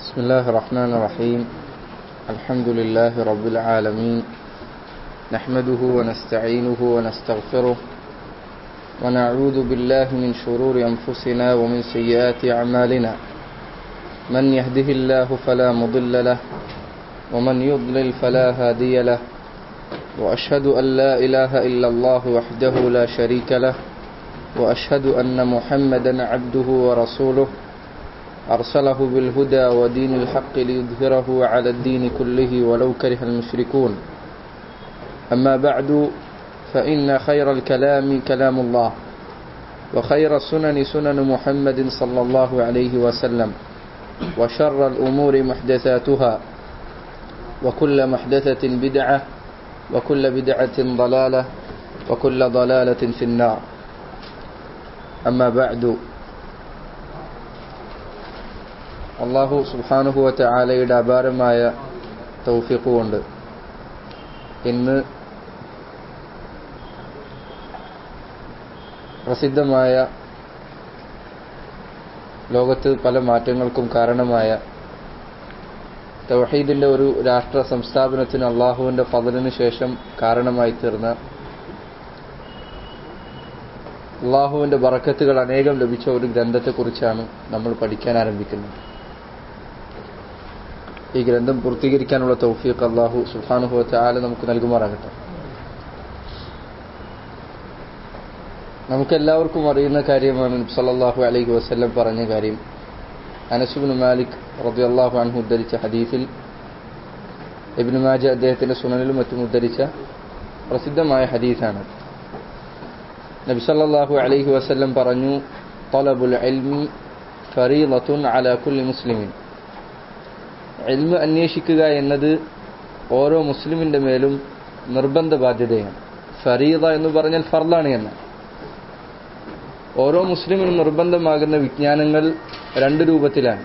بسم الله الرحمن الرحيم الحمد لله رب العالمين نحمده ونستعينه ونستغفره ونعوذ بالله من شرور أنفسنا ومن سيئات أعمالنا من يهده الله فلا مضل له ومن يضلل فلا هادي له وأشهد أن لا إله إلا الله وحده لا شريك له وأشهد أن محمدا عبده ورسوله أرسله بالهدى ودين الحق ليظهره على الدين كله ولو كره المشركون أما بعد فإن خير الكلام كلام الله وخير السنن سنن محمد صلى الله عليه وسلم وشر الأمور محدثاتها وكل محدثة بدعة وكل بدعة ضلالة وكل ضلالة في النار أما بعد അള്ളാഹു സുബാനുഹുവ ചാലയുടെ അപാരമായ തൗഫിഖ് കൊണ്ട് ഇന്ന് പ്രസിദ്ധമായ ലോകത്ത് പല മാറ്റങ്ങൾക്കും കാരണമായ തൗഹീദിന്റെ ഒരു രാഷ്ട്ര സംസ്ഥാപനത്തിന് അള്ളാഹുവിന്റെ ഫതലിന് ശേഷം കാരണമായി തീർന്ന അള്ളാഹുവിന്റെ ബറക്കത്തുകൾ അനേകം ലഭിച്ച ഒരു ഗ്രന്ഥത്തെക്കുറിച്ചാണ് നമ്മൾ പഠിക്കാൻ ആരംഭിക്കുന്നത് ഈ ഗ്രന്ഥം പൂർത്തീകരിക്കാനുള്ള തൗഫീഖ് അള്ളാഹു സുഹാനുഹു ചാല നമുക്ക് നൽകുമാറാകട്ടെ നമുക്കെല്ലാവർക്കും അറിയുന്ന കാര്യമാണ് സല്ലാഹു അലൈഹി വസ്ല്ലം പറഞ്ഞ കാര്യം അനസുബിൻ മാലിക് റബി അള്ളാഹു അൻഹു ഉദ്ധരിച്ച ഹദീഫിൽ ഇബിൻ മാജ അദ്ദേഹത്തിന്റെ സുനനിലും മറ്റും ഉദ്ധരിച്ച പ്രസിദ്ധമായ ഹദീസാണ് നബി സല്ലല്ലാഹു അലൈഹി വസല്ലം പറഞ്ഞു തലബുൽ ഇൽമി ഫരീളത്തുൻ അലാ കുല്ലി മുസ്ലിമിൻ ഇൽമ് അന്വേഷിക്കുക എന്നത് ഓരോ മുസ്ലിമിന്റെ മേലും നിർബന്ധ ബാധ്യതയാണ് ഫരീദ എന്ന് പറഞ്ഞാൽ ഫർദാണ് എന്ന് ഓരോ മുസ്ലിമിനും നിർബന്ധമാകുന്ന വിജ്ഞാനങ്ങൾ രണ്ട് രൂപത്തിലാണ്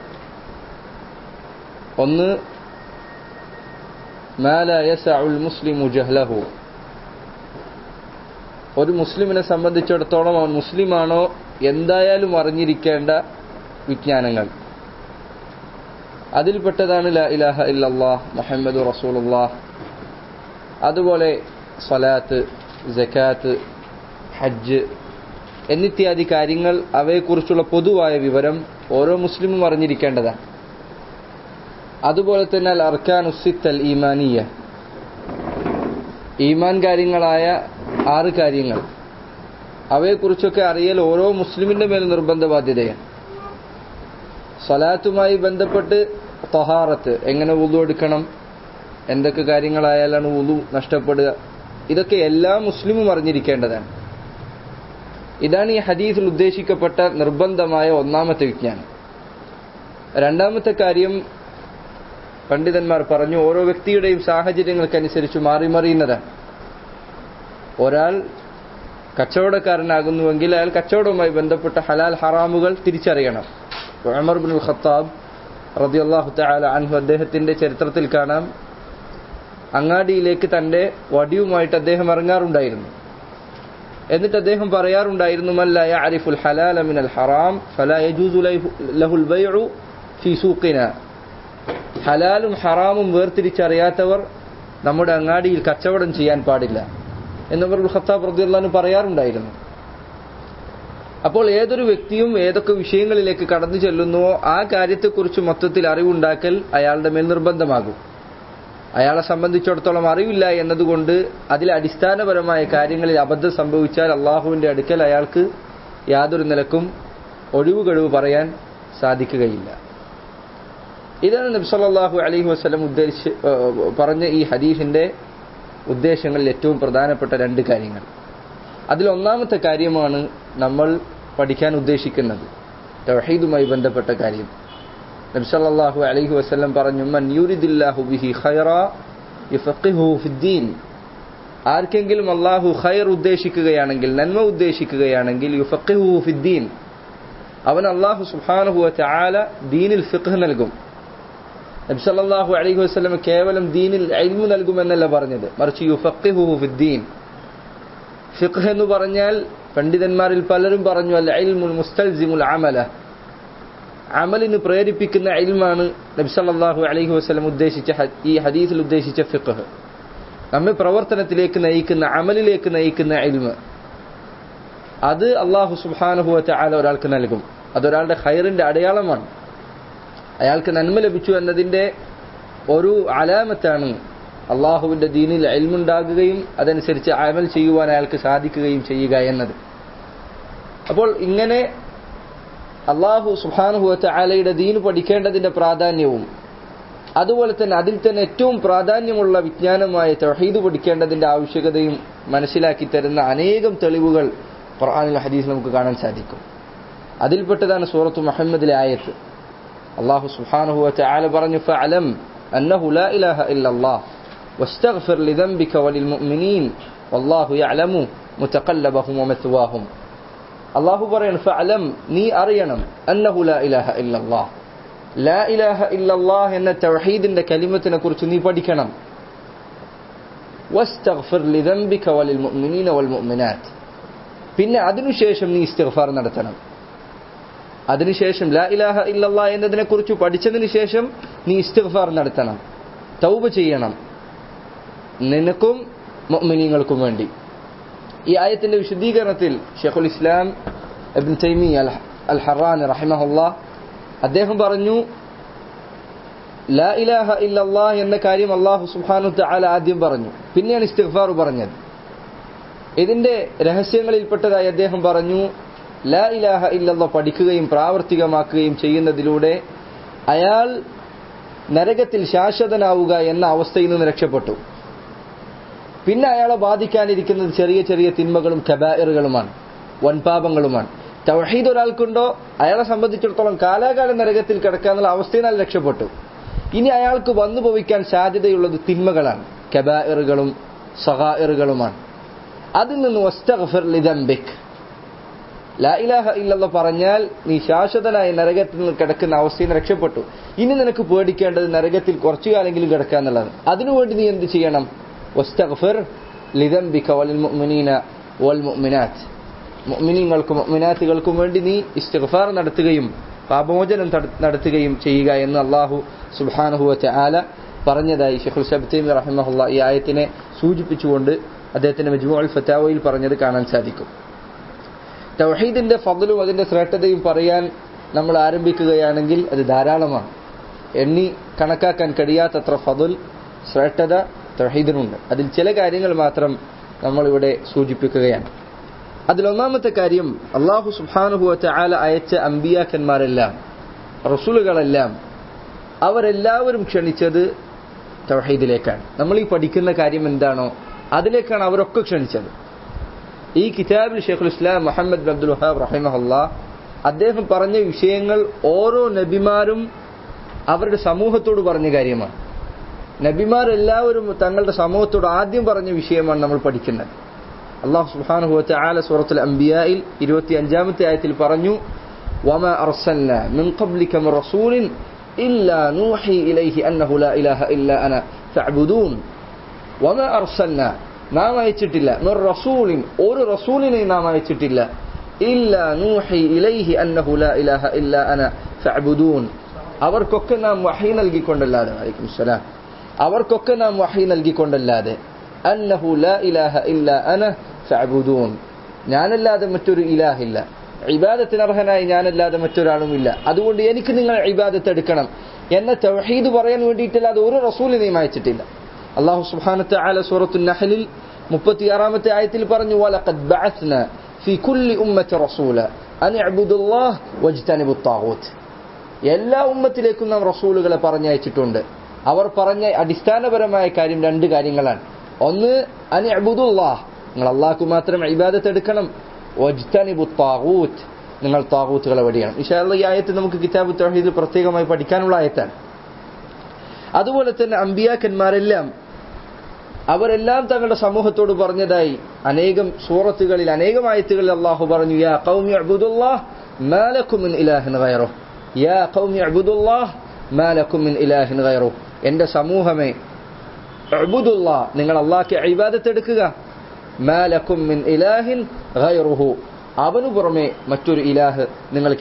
ഒന്ന് മുസ്ലിമു ജഹ്ലഹു ഒരു മുസ്ലിമിനെ സംബന്ധിച്ചിടത്തോളം അവൻ മുസ്ലിമാണോ എന്തായാലും അറിഞ്ഞിരിക്കേണ്ട വിജ്ഞാനങ്ങൾ അതിൽപ്പെട്ടതാണ് ല ഇലാഹ ഇല്ലല്ലാ മുഹമ്മദ് റസൂലുല്ലാ അതുപോലെ സ്വലാത്ത് ജക്കാത്ത് ഹജ്ജ് എന്നിത്യാദി കാര്യങ്ങൾ അവയെക്കുറിച്ചുള്ള പൊതുവായ വിവരം ഓരോ മുസ്ലിമും അറിഞ്ഞിരിക്കേണ്ടതാണ് അതുപോലെ തന്നെ അൽ അർക്കാൻ ഉസിത്ത് അൽ ഈമാനിയ ഈമാൻ കാര്യങ്ങളായ ആറ് കാര്യങ്ങൾ അവയെക്കുറിച്ചൊക്കെ അറിയൽ ഓരോ മുസ്ലിമിന്റെ മേൽ നിർബന്ധ ബാധ്യതയാണ് സ്വലാത്തുമായി ബന്ധപ്പെട്ട് തൊഹാറത്ത് എങ്ങനെ ഉളു എടുക്കണം എന്തൊക്കെ കാര്യങ്ങളായാലാണ് ഉളു നഷ്ടപ്പെടുക ഇതൊക്കെ എല്ലാ മുസ്ലിമും അറിഞ്ഞിരിക്കേണ്ടതാണ് ഇതാണ് ഈ ഹദീസിൽ ഉദ്ദേശിക്കപ്പെട്ട നിർബന്ധമായ ഒന്നാമത്തെ വിജ്ഞാനം രണ്ടാമത്തെ കാര്യം പണ്ഡിതന്മാർ പറഞ്ഞു ഓരോ വ്യക്തിയുടെയും സാഹചര്യങ്ങൾക്കനുസരിച്ച് മാറി മറിയുന്നതാണ് ഒരാൾ കച്ചവടക്കാരനാകുന്നുവെങ്കിൽ അയാൾ കച്ചവടവുമായി ബന്ധപ്പെട്ട ഹലാൽ ഹറാമുകൾ തിരിച്ചറിയണം ഉമർ ബിൻ ഖത്താബ് റതി അള്ളാഹു തആല അൻഹു അദ്ദേഹത്തിന്റെ ചരിത്രത്തിൽ കാണാം അങ്ങാടിയിലേക്ക് തന്റെ വടിയുമായിട്ട് അദ്ദേഹം ഇറങ്ങാറുണ്ടായിരുന്നു എന്നിട്ട് അദ്ദേഹം പറയാറുണ്ടായിരുന്നു മല്ല യഅരിഫുൽ ഹലാല മിനൽ ഹറാം ഫലാ യജൂസു ലഹുൽ ബൈഉ ഫീ സൂഖിന ഹലാലും ഹറാമും വേർതിരിച്ചറിയാത്തവർ നമ്മുടെ അങ്ങാടിയിൽ കച്ചവടം ചെയ്യാൻ പാടില്ല എന്നവർ ഖത്താബ് റദിയല്ലാഹു പറയാറുണ്ടായിരുന്നു അപ്പോൾ ഏതൊരു വ്യക്തിയും ഏതൊക്കെ വിഷയങ്ങളിലേക്ക് കടന്നു ചെല്ലുന്നുവോ ആ കാര്യത്തെക്കുറിച്ച് മൊത്തത്തിൽ അറിവുണ്ടാക്കൽ അയാളുടെ മേൽ നിർബന്ധമാകും അയാളെ സംബന്ധിച്ചിടത്തോളം അറിവില്ല എന്നതുകൊണ്ട് അതിൽ അടിസ്ഥാനപരമായ കാര്യങ്ങളിൽ അബദ്ധം സംഭവിച്ചാൽ അള്ളാഹുവിന്റെ അടുക്കൽ അയാൾക്ക് യാതൊരു നിലക്കും ഒഴിവ് കഴിവ് പറയാൻ സാധിക്കുകയില്ല ഇതാണ് നബ്സല്ലാഹു അലൈഹി വസ്ലം ഉദ്ദേശിച്ച് പറഞ്ഞ ഈ ഹദീഫിന്റെ ഉദ്ദേശങ്ങളിൽ ഏറ്റവും പ്രധാനപ്പെട്ട രണ്ട് കാര്യങ്ങൾ അതിൽ ഒന്നാമത്തെ കാര്യമാണ് നമ്മൾ പഠിക്കാൻ ഉദ്ദേശിക്കുന്നത് തൗഹീദുമായി ബന്ധപ്പെട്ട കാര്യം നബ്സല്ലാഹു അലൈഹി വസ്ലം പറഞ്ഞു മൻ യൂരിദില്ലാഹു ബിഹി ഖൈറ യുഫഖിഹു ഫിദ്ദീൻ ആർക്കെങ്കിലും അള്ളാഹു ഖൈർ ഉദ്ദേശിക്കുകയാണെങ്കിൽ നന്മ ഉദ്ദേശിക്കുകയാണെങ്കിൽ യുഫഖിഹു ഫിദ്ദീൻ അവൻ അള്ളാഹു സുബ്ഹാനഹു വതആല ദീനിൽ ഫിഖ് നൽകും നബ്സല്ലാഹു അലൈഹി വസ്ലം കേവലം ദീനിൽ ഇൽമു നൽകുമെന്നല്ല പറഞ്ഞത് മറിച്ച് യുഫഖിഹു ഫിദ്ദീൻ ഫിഖ് എന്ന് പറഞ്ഞാൽ പണ്ഡിതന്മാരിൽ പലരും പറഞ്ഞു അൽ ഇൽമുൽ മുസ്തൽസിമുൽ അമല അമലിന് പ്രേരിപ്പിക്കുന്ന ഇൽമാണ് നബി സല്ലല്ലാഹു അലൈഹി വസല്ലം ഉദ്ദേശിച്ച ഹ- ഈ ഹദീസിൽ ഉദ്ദേശിച്ച ഫിഖ് നമ്മെ പ്രവർത്തനത്തിലേക്ക് നയിക്കുന്ന അമലിലേക്ക് നയിക്കുന്ന ഇൽമ് അത് അള്ളാഹു സുബ്ഹാനഹു വതആല ഒരാൾക്ക് നൽകും അതൊരാളുടെ ഖൈറിന്റെ അടയാളമാണ് അയാൾക്ക് നന്മ ലഭിച്ചു എന്നതിന്റെ ഒരു അലാമത്താണ് അള്ളാഹുവിന്റെ ദീനിൽ എൽമുണ്ടാകുകയും അതനുസരിച്ച് അമൽ ചെയ്യുവാൻ അയാൾക്ക് സാധിക്കുകയും ചെയ്യുക എന്നത് അപ്പോൾ ഇങ്ങനെ അള്ളാഹു സുഹാനുഹുവത്തെ ആലയുടെ ദീന് പഠിക്കേണ്ടതിന്റെ പ്രാധാന്യവും അതുപോലെ തന്നെ അതിൽ തന്നെ ഏറ്റവും പ്രാധാന്യമുള്ള വിജ്ഞാനമായ തൗഹീദ് പഠിക്കേണ്ടതിന്റെ ആവശ്യകതയും മനസ്സിലാക്കി തരുന്ന അനേകം തെളിവുകൾ ഖുർആനിൽ ഹദീസിൽ നമുക്ക് കാണാൻ സാധിക്കും അതിൽപ്പെട്ടതാണ് സൂറത്ത് മുഹമ്മദിലെ ആയത്ത് അള്ളാഹു സുബ്ഹാനഹു വതആല പറഞ്ഞു ഫഅലം അന്നഹു ലാ ഇലാഹ ഇല്ലല്ലാഹ് واستغفر لذنبك وللمؤمنين والله يعلم متقلبهم ومثواهم അള്ളാഹു പറയണം ഫഅലം നീ അറിയണം അന്നഹു ലാ ഇലാഹ ഇല്ലല്ലാഹ് ലാ ഇലാഹ ഇല്ലല്ലാഹ് എന്ന തൗഹീദിന്റെ കലിമത്തിനെ കുറിച്ച് നീ പഠിക്കണം വസ്തഗ്ഫിർ ലിദംബിക വലിൽ മുഅ്മിനീന വൽ മുഅ്മിനാത്ത് പിന്നെ അതിനുശേഷം നീ ഇസ്തിഗ്ഫാർ നടത്തണം അതിനുശേഷം ലാ ഇലാഹ ഇല്ലല്ലാ എന്നതിനെ കുറിച്ച് പഠിച്ചതിന് ശേഷം നീ ഇസ്തിഗ്ഫാർ നടത്തണം തൗബ ചെയ്യണം നിനക്കും മുഅ്മിനീങ്ങൾക്കും വേണ്ടി ഈ ആയത്തിന്റെ വിശദീകരണത്തിൽ ഷെഖുൽ ഇസ്ലാം ഇബ്ൻ തൈമി അൽ അൽ ഹറാൻ റഹിമഹുല്ലാ അദ്ദേഹം പറഞ്ഞു ലാ ഇലാഹ ഇല്ലല്ലാഹ് എന്ന കാര്യം അള്ളാഹു സുബ്ഹാനു തആല ആദ്യം പറഞ്ഞു പിന്നെയാണ് ഇസ്തിഗ്ഫാർ പറഞ്ഞത് ഇതിന്റെ രഹസ്യങ്ങളിൽപ്പെട്ടതായി അദ്ദേഹം പറഞ്ഞു ലാ ഇലാഹ ഇല്ലല്ല പഠിക്കുകയും പ്രാവർത്തികമാക്കുകയും ചെയ്യുന്നതിലൂടെ അയാൾ നരകത്തിൽ ശാശ്വതനാവുക എന്ന അവസ്ഥയിൽ നിന്ന് രക്ഷപ്പെട്ടു പിന്നെ അയാളെ ബാധിക്കാനിരിക്കുന്നത് ചെറിയ ചെറിയ തിന്മകളും കബായറുകളുമാണ് വൻപാപങ്ങളുമാണ് തൗഹീദ് ഒരാൾക്കുണ്ടോ അയാളെ സംബന്ധിച്ചിടത്തോളം കാലാകാലം നരകത്തിൽ കിടക്കാന്നുള്ള അവസ്ഥയിൽ അയാൾ രക്ഷപ്പെട്ടു ഇനി അയാൾക്ക് വന്നു ഭവിക്കാൻ സാധ്യതയുള്ളത് തിന്മകളാണ് കബായറുകളും സഹായറുകളുമാണ് അതിൽ നിന്ന് വസ്തഗ്ഫിർ ലിദംബിക് ലാ ഇലാഹ ഇല്ലല്ല പറഞ്ഞാൽ നീ ശാശ്വതനായി നരകത്തിൽ നിന്ന് കിടക്കുന്ന അവസ്ഥയിൽ നിന്ന് രക്ഷപ്പെട്ടു ഇനി നിനക്ക് പേടിക്കേണ്ടത് നരകത്തിൽ കുറച്ചു കാലെങ്കിലും കിടക്കുക എന്നുള്ളതാണ് അതിനുവേണ്ടി നീ എന്ത് ചെയ്യണം വസ്തഗ്ഫിർ ലിദംബിക വലിൽ മുഅ്മിനീന വൽ മുഅ്മിനാത്ത് മുഅ്മിനീങ്ങൾക്കും മുഅ്മിനാത്തുകൾക്കും വേണ്ടി നീ ഇസ്തിഗ്ഫാർ നടത്തുകയും പാപമോചനം തട- നടത്തുകയും ചെയ്യുക എന്ന് അള്ളാഹു സുബ്ഹാനഹു വതആല പറഞ്ഞതായി ഷെഖുൽ സബ്തീമി റഹിമഹുല്ല ഈ ആയത്തിനെ സൂചിപ്പിച്ചുകൊണ്ട് അദ്ദേഹത്തിന്റെ മജ്മുഅൽ ഫതാവയിൽ പറഞ്ഞത് കാണാൻ സാധിക്കും തൗഹീദിന്റെ ഫضലും അതിന്റെ ശ്രേഷ്ഠതയും പറയാൻ നമ്മൾ ആരംഭിക്കുകയാണെങ്കിൽ അത് ധാരാളമാണ് എണ്ണി കണക്കാക്കാൻ കഴിയാത്തത്ര ഫضൽ ശ്രേഷ്ഠത തൗഹീദിനുണ്ട് അതിൽ ചില കാര്യങ്ങൾ മാത്രം നമ്മളിവിടെ സൂചിപ്പിക്കുകയാണ് അതിലൊന്നാമത്തെ കാര്യം അള്ളാഹു സുബാനുഭവത്തെ ആല അയച്ച അമ്പിയാക്കന്മാരെല്ലാം റസൂലുകളെല്ലാം അവരെല്ലാവരും ക്ഷണിച്ചത് തൗഹീദിലേക്കാണ് നമ്മൾ ഈ പഠിക്കുന്ന കാര്യം എന്താണോ അതിലേക്കാണ് അവരൊക്കെ ക്ഷണിച്ചത് ഈ കിതാബിൽ ഷെയ്ഖുൽ ഇസ്ലാം മുഹമ്മദ് ബിൻ അബ്ദുൽ വഹാബ് റഹിമഹല്ല അദ്ദേഹം പറഞ്ഞ വിഷയങ്ങൾ ഓരോ നബിമാരും അവരുടെ സമൂഹത്തോട് പറഞ്ഞ കാര്യമാണ് നബിമാർ എല്ലാവരും തങ്ങളുടെ സമൂഹത്തോട് ആദ്യം പറഞ്ഞ വിഷയമാണ് നമ്മൾ പഠിക്കുന്നത് അള്ളാഹു സുബ്ഹാനഹു വതആല സൂറത്തുൽ അംബിയായിൽ ഇരുപത്തി അഞ്ചാമത്തെ ആയത്തിൽ പറഞ്ഞു وما أرسلنا من قبلك من رسول إلا نوحي إليه أنه لا إله إلا أنا فاعبدون وما أرسلنا നാം അയച്ചിട്ടില്ല മിർ റസൂലിൻ ഒരു റസൂലിനെ നാം അയച്ചിട്ടില്ല ഇല്ല നൂഹി ഇലൈഹി അന്നഹു ലാ ഇലാഹ ഇല്ല അന ഫഅബ്ദൂൻ അവർക്കൊക്കെ നാം വഹി നൽകിക്കൊണ്ടല്ലാതെ വലൈക്കും സലാം അവർക്കൊക്കെ നാം വഹി നൽകിക്കൊണ്ടല്ലാതെ അന്നഹു ലാ ഇലാഹ ഇല്ല അന ഫഅബ്ദൂൻ ഞാനല്ലാതെ മറ്റൊരു ഇലാഹില്ല ഇബാദത്തിന് അർഹനായി ഞാനല്ലാതെ മറ്റൊരാളുമില്ല അതുകൊണ്ട് എനിക്ക് നിങ്ങൾ ഇബാദത്ത് എടുക്കണം എന്ന തൗഹീദ് പറയാൻ വേണ്ടിയിട്ടല്ലാതെ ഒരു റസൂലിനെയും അയച്ചിട്ടില്ല അള്ളാഹു സുബ്ഹാനത്തെ ആല സൂറത്തു നഹലിൽ മുപ്പത്തിയാറാമത്തെ ആയത്തിൽ പറഞ്ഞു വലഖദ് ബഅത്ന ഫി കുല്ലി ഉമ്മത്തി റസൂല അൻ ഇഅ്ബുദുല്ലാഹ് വജ്തനിബു ത്താഗൂത്ത് എല്ലാ ഉമ്മത്തിലേക്കും നാം റസൂലുകളെ പറഞ്ഞയച്ചിട്ടുണ്ട് അവർ പറഞ്ഞ അടിസ്ഥാനപരമായ കാര്യം രണ്ട് കാര്യങ്ങളാണ് ഒന്ന് അൻ ഇഅ്ബുദുല്ലാഹ് നിങ്ങൾ അള്ളാഹ്ക്ക് മാത്രം ഇബാദത്ത് എടുക്കണം വജ്തനിബു ത്താഗൂത്ത് നിങ്ങൾ താഗൂത്തുകളെ വെടിയണം ഇൻഷാല്ല ഈ ആയത്ത് നമുക്ക് കിതാബ് തൗഹീദിൽ പ്രത്യേകമായി പഠിക്കാനുള്ള ആയത്താണ് അതുപോലെ തന്നെ അമ്പിയാക്കന്മാരെല്ലാം അവരെല്ലാം തങ്ങളുടെ സമൂഹത്തോട് പറഞ്ഞതായി അനേകം സൂറത്തുകളിൽ അനേകം ആയത്തുകളിൽ അള്ളാഹു പറഞ്ഞു യാ ഖൗമി അബ്ദുല്ലാഹ് മാലക്കും മിൻ ഇലാഹിൻ ഗൈറു യാ ഖൗമി അബ്ദുല്ലാഹ് മാലക്കും മിൻ ഇലാഹിൻ ഗൈറു എൻ്റെ സമൂഹമേ അബ്ദുല്ലാഹ് നിങ്ങൾ അള്ളാഹ്ക്ക് ഇബാദത്ത് എടുക്കുക മാലക്കും മിൻ ഇലാഹിൻ ഗൈറുഹു അവനു പുറമെ മറ്റൊരു ഇലാഹ് നിങ്ങൾക്കില്ല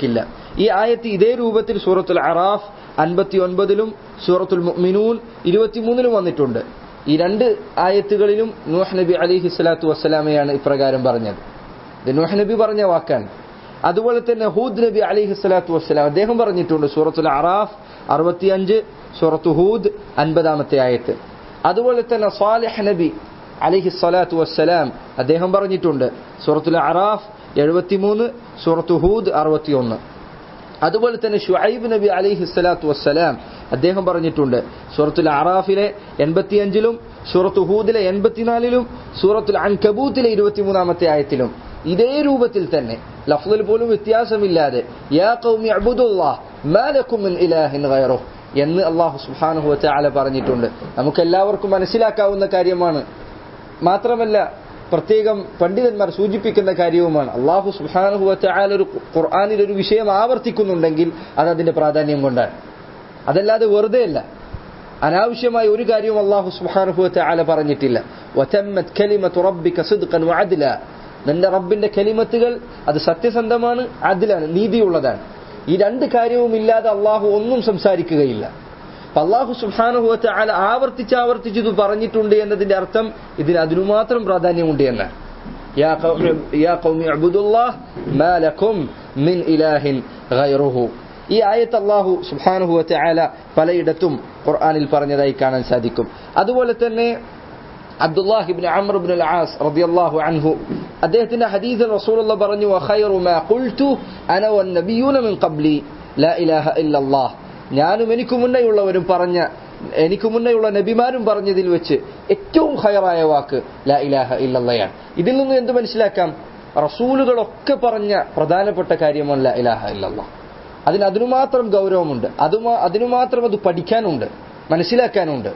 ഈ ആയത്ത് ഇതേ രൂപത്തിൽ സൂറത്തുൽ അറാഫ് അൻപത്തി ഒൻപതിലും സൂറത്തുൽ മുഅ്മിനൂൻ ഇരുപത്തിമൂന്നിലും വന്നിട്ടുണ്ട് ഈ രണ്ട് ആയത്തുകളിലും നൂഹ് നബി അലിഹി സ്വലാത്തു വസ്സലാമയാണ് ഇപ്രകാരം പറഞ്ഞത് ഇത് നൂഹ് നബി പറഞ്ഞ വാക്കാണ് അതുപോലെ തന്നെ ഹൂദ് നബി അലിഹി സ്വലാത്തു വസ്സലാം അദ്ദേഹം പറഞ്ഞിട്ടുണ്ട് സൂറത്തുൽ അറാഫ് അറുപത്തിയഞ്ച് സൂറത്ത് ഹൂദ് അൻപതാമത്തെ ആയത്ത് അതുപോലെ തന്നെ സാലിഹ് നബി അലിഹി സ്വലാത്തു വസ്സലാം അദ്ദേഹം പറഞ്ഞിട്ടുണ്ട് സൂറത്തുൽ അറാഫ് എഴുപത്തിമൂന്ന് സൂറത്ത് ഹൂദ് അറുപത്തിയൊന്ന് അതുപോലെ തന്നെ ഷുഐബ് നബി അലിഹി സ്വലാത്തു വസ്സലാം അദ്ദേഹം പറഞ്ഞിട്ടുണ്ട് സൂറത്തുൽ അറാഫിലെ എൺപത്തിയഞ്ചിലും സൂറത്ത് ഹൂദിലെ എൺപത്തിനാലിലും സൂറത്തുൽ അൻകബൂത്തിലെ ഇരുപത്തിമൂന്നാമത്തെ ആയത്തിലും ഇതേ രൂപത്തിൽ തന്നെ ലഫ്ലിൽ പോലും വ്യത്യാസമില്ലാതെ യാ ഖൗമി അബ്ദുല്ലാഹ് മാ ലക്കും മിൻ ഇലാഹിൻ ഗൈറുഹു എന്ന് അള്ളാഹു സുബ്ഹാനഹു വതആല പറഞ്ഞിട്ടുണ്ട് നമുക്ക് എല്ലാവർക്കും മനസ്സിലാക്കാവുന്ന കാര്യമാണ് മാത്രമല്ല പ്രത്യേകം പണ്ഡിതന്മാർ സൂചിപ്പിക്കുന്ന കാര്യവുമാണ് അള്ളാഹു സുബ്ഹാനഹു വതആല ഒരു ഖുർആനിൽ ഒരു വിഷയം ആവർത്തിക്കുന്നുണ്ടെങ്കിൽ അത് അതിന്റെ പ്രാധാന്യം കൊണ്ടാണ് അതല്ലാതെ വെറുതെ അല്ല അനാവശ്യമായ ഒരു കാര്യവും അള്ളാഹു സുബ്ഹാനഹു വതആല പറഞ്ഞിട്ടില്ല വതമ്മത് കലിമതു റബ്ബിക സിദ്ഖൻ വഅദ്ല നിന്റെ റബ്ബിന്റെ കലിമത്തുകൾ അത് സത്യസന്ധമാണ് അതിലാണ് നീതിയുള്ളതാണ് ഈ രണ്ട് കാര്യവും ഇല്ലാതെ അള്ളാഹു ഒന്നും സംസാരിക്കുകയില്ല അപ്പൊ അള്ളാഹു സുബാനുഭവത്തെ അല ആവർത്തിച്ച് ആവർത്തിച്ച് ഇത് പറഞ്ഞിട്ടുണ്ട് എന്നതിന്റെ അർത്ഥം ഇതിന് അതിനു മാത്രം പ്രാധാന്യമുണ്ട് എന്നാണ് يا قوم يا قوم اعبدوا الله ما لكم من إله غيره ഈ ആയത്ത് അള്ളാഹു സുബ്ഹാനഹു വതആല പലയിടത്തും ഖുർആനിൽ പറഞ്ഞതായി കാണാൻ സാധിക്കും അതുപോലെ തന്നെ Abdullah ibn Amr ibn al As റളിയല്ലാഹു അൻഹു അദ്ദേഹത്തിന്റെ ഹദീസിൽ റസൂലുള്ള പറഞ്ഞു വഖൈറു മാ ഖുൽതു അന വന്നബിയൂന മിൻ ഖബ്ലി ലാ ഇലാഹ ഇല്ലല്ലാഹ് ഞാനും എനിക്ക് മുന്നേയുള്ളവരും പറഞ്ഞ എനിക്ക് മുന്നേയുള്ള നബിമാരും പറഞ്ഞതിൽ വെച്ച് ഏറ്റവും ഹയറായ വാക്ക് ലാ ഇലാഹ ഇല്ലല്ലയാണ് ഇതിൽ നിന്ന് എന്ത് മനസ്സിലാക്കാം റസൂലുകളൊക്കെ പറഞ്ഞ പ്രധാനപ്പെട്ട കാര്യമാണ് ലാ ഇലാഹ ഇല്ലല്ലാഹ് അതിന് അതിനു മാത്രം ഗൗരവമുണ്ട് അതുമാ അതിനു മാത്രം അത് പഠിക്കാനുണ്ട് മനസ്സിലാക്കാനുണ്ട്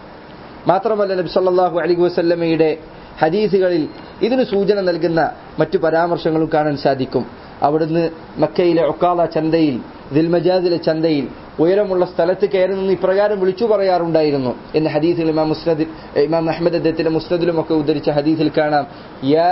മാത്രമല്ല നബി സല്ലല്ലാഹു അലൈഹി വസല്ലമയുടെ ഹദീസുകളിൽ ഇതിന് സൂചന നൽകുന്ന മറ്റു പരാമർശങ്ങളും കാണാൻ സാധിക്കും അവിടുന്ന് മക്കയിലെ ഒക്കാല ചന്തയിൽ ദിൽമജാദിലെ ചന്തയിൽ ഉയരമുള്ള സ്ഥലത്ത് കയറി നിന്ന് ഇപ്രകാരം വിളിച്ചു പറയാറുണ്ടായിരുന്നു എന്ന് ഹദീസിൽ ഇമാം മുസ്നദിൽ ഇമാം അഹമ്മദ് അദ്ദേഹത്തിന്റെ മുസ്നദിലും ഒക്കെ ഉദ്ധരിച്ച ഹദീസിൽ കാണാം യാ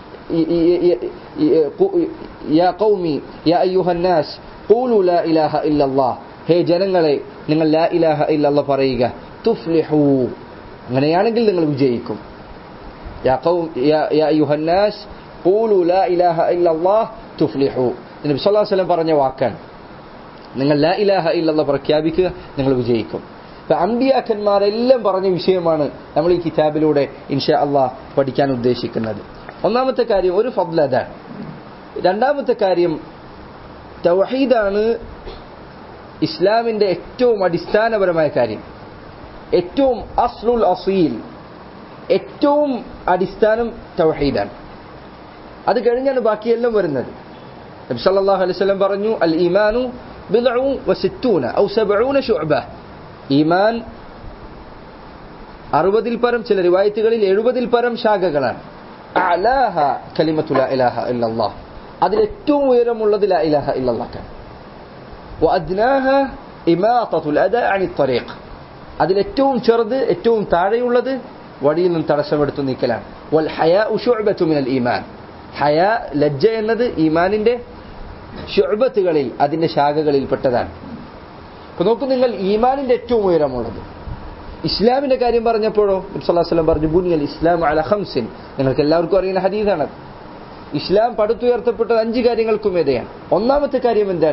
യാ ഖൗമി യാ അയ്യുഹന്നാസ് ഖൂലു ലാ ഇലാഹ ഇല്ലല്ലാഹ് ഹേ ജനങ്ങളെ നിങ്ങൾ ലാ ഇലാഹ ഇല്ലല്ലാഹ് പറയുക തുഫ്ലിഹൂ അങ്ങനെയാണെങ്കിൽ നിങ്ങൾ വിജയിക്കും യാ ഖൗം യാ യാ അയ്യുഹന്നാസ് ഖൂലു ലാ ഇലാഹ ഇല്ലല്ലാഹ് തുഫ്ലിഹൂ നബി സല്ലല്ലാഹു അലൈഹി വസല്ലം പറഞ്ഞ വാക്കാണ് നിങ്ങൾ ലാ ഇലാഹ ഇല്ലല്ലാഹ് പ്രഖ്യാപിക്കുക നിങ്ങൾ വിജയിക്കും അപ്പൊ അമ്പിയാക്കന്മാരെല്ലാം പറഞ്ഞ വിഷയമാണ് നമ്മൾ ഈ കിതാബിലൂടെ ഇൻഷാ അള്ളാഹ് പഠിക്കാൻ ഉദ്ദേശിക്കുന്നത് ഒന്നാമത്തെ കാര്യം ഒരു ഫضل അതാണ് രണ്ടാമത്തെ കാര്യം തൗഹീദാണ് ഇസ്ലാമിന്റെ ഏറ്റവും അടിസ്ഥാനപരമായ കാര്യം ഏറ്റവും അസ്ലുൽ അസീൽ ഏറ്റവും അടിസ്ഥാനം തൗഹീദാണ് അത് കഴിഞ്ഞാണ് ബാക്കിയെല്ലാം വരുന്നത് നബി സല്ലല്ലാഹു അലൈഹി വസല്ലം പറഞ്ഞു അൽ ഈമാനു ബിദ്ഉ വസിത്തൂന ഔ സബ്ഊന ശുഅബ ഈമാൻ അറുപതിൽ പരം ചില റിവായത്തുകളിൽ എഴുപതിൽ പരം ശാഖകളാണ് അലാഹ കലിമത്തു ലാ ഇലാഹ ഇല്ലല്ലാഹ് അതിൽ ഏറ്റവും ഉയരമുള്ളത് ലാ ഇലാഹ ഇല്ലല്ലാഹ് വഅദ്നാഹ ഇമാതത്തുൽ അദാ അനി ത്വരീഖ് അതിൽ ഏറ്റവും ചെറുത് ഏറ്റവും താഴെയുള്ളത് വഴിയിൽ നിന്ന് തടസ്സമെടുത്തു നീക്കലാണ് വൽ ഹയാ ശുഅബത്തു മിനൽ ഈമാൻ ഹയാ ലജ്ജ എന്നത് ഈമാനിന്റെ ഷുഅബത്തുകളിൽ അതിന്റെ ശാഖകളിൽ പെട്ടതാണ് അപ്പൊ നോക്കൂ നിങ്ങൾ ഈമാനിന്റെ ഏറ്റവും ഉയരമുള്ളത് ഇസ്ലാമിന്റെ കാര്യം പറഞ്ഞപ്പോഴോ നബ്സല്ലാസ്ലം പറഞ്ഞു ബുനിയൽ ഇസ്ലാം അല ഹംസിൻ നിങ്ങൾക്ക് എല്ലാവർക്കും അറിയുന്ന ഹദീസാണ് ഇസ്ലാം പടുത്തുയർത്തപ്പെട്ടത് അഞ്ച് കാര്യങ്ങൾക്കും എതിരെയാണ് ഒന്നാമത്തെ കാര്യം എന്താണ്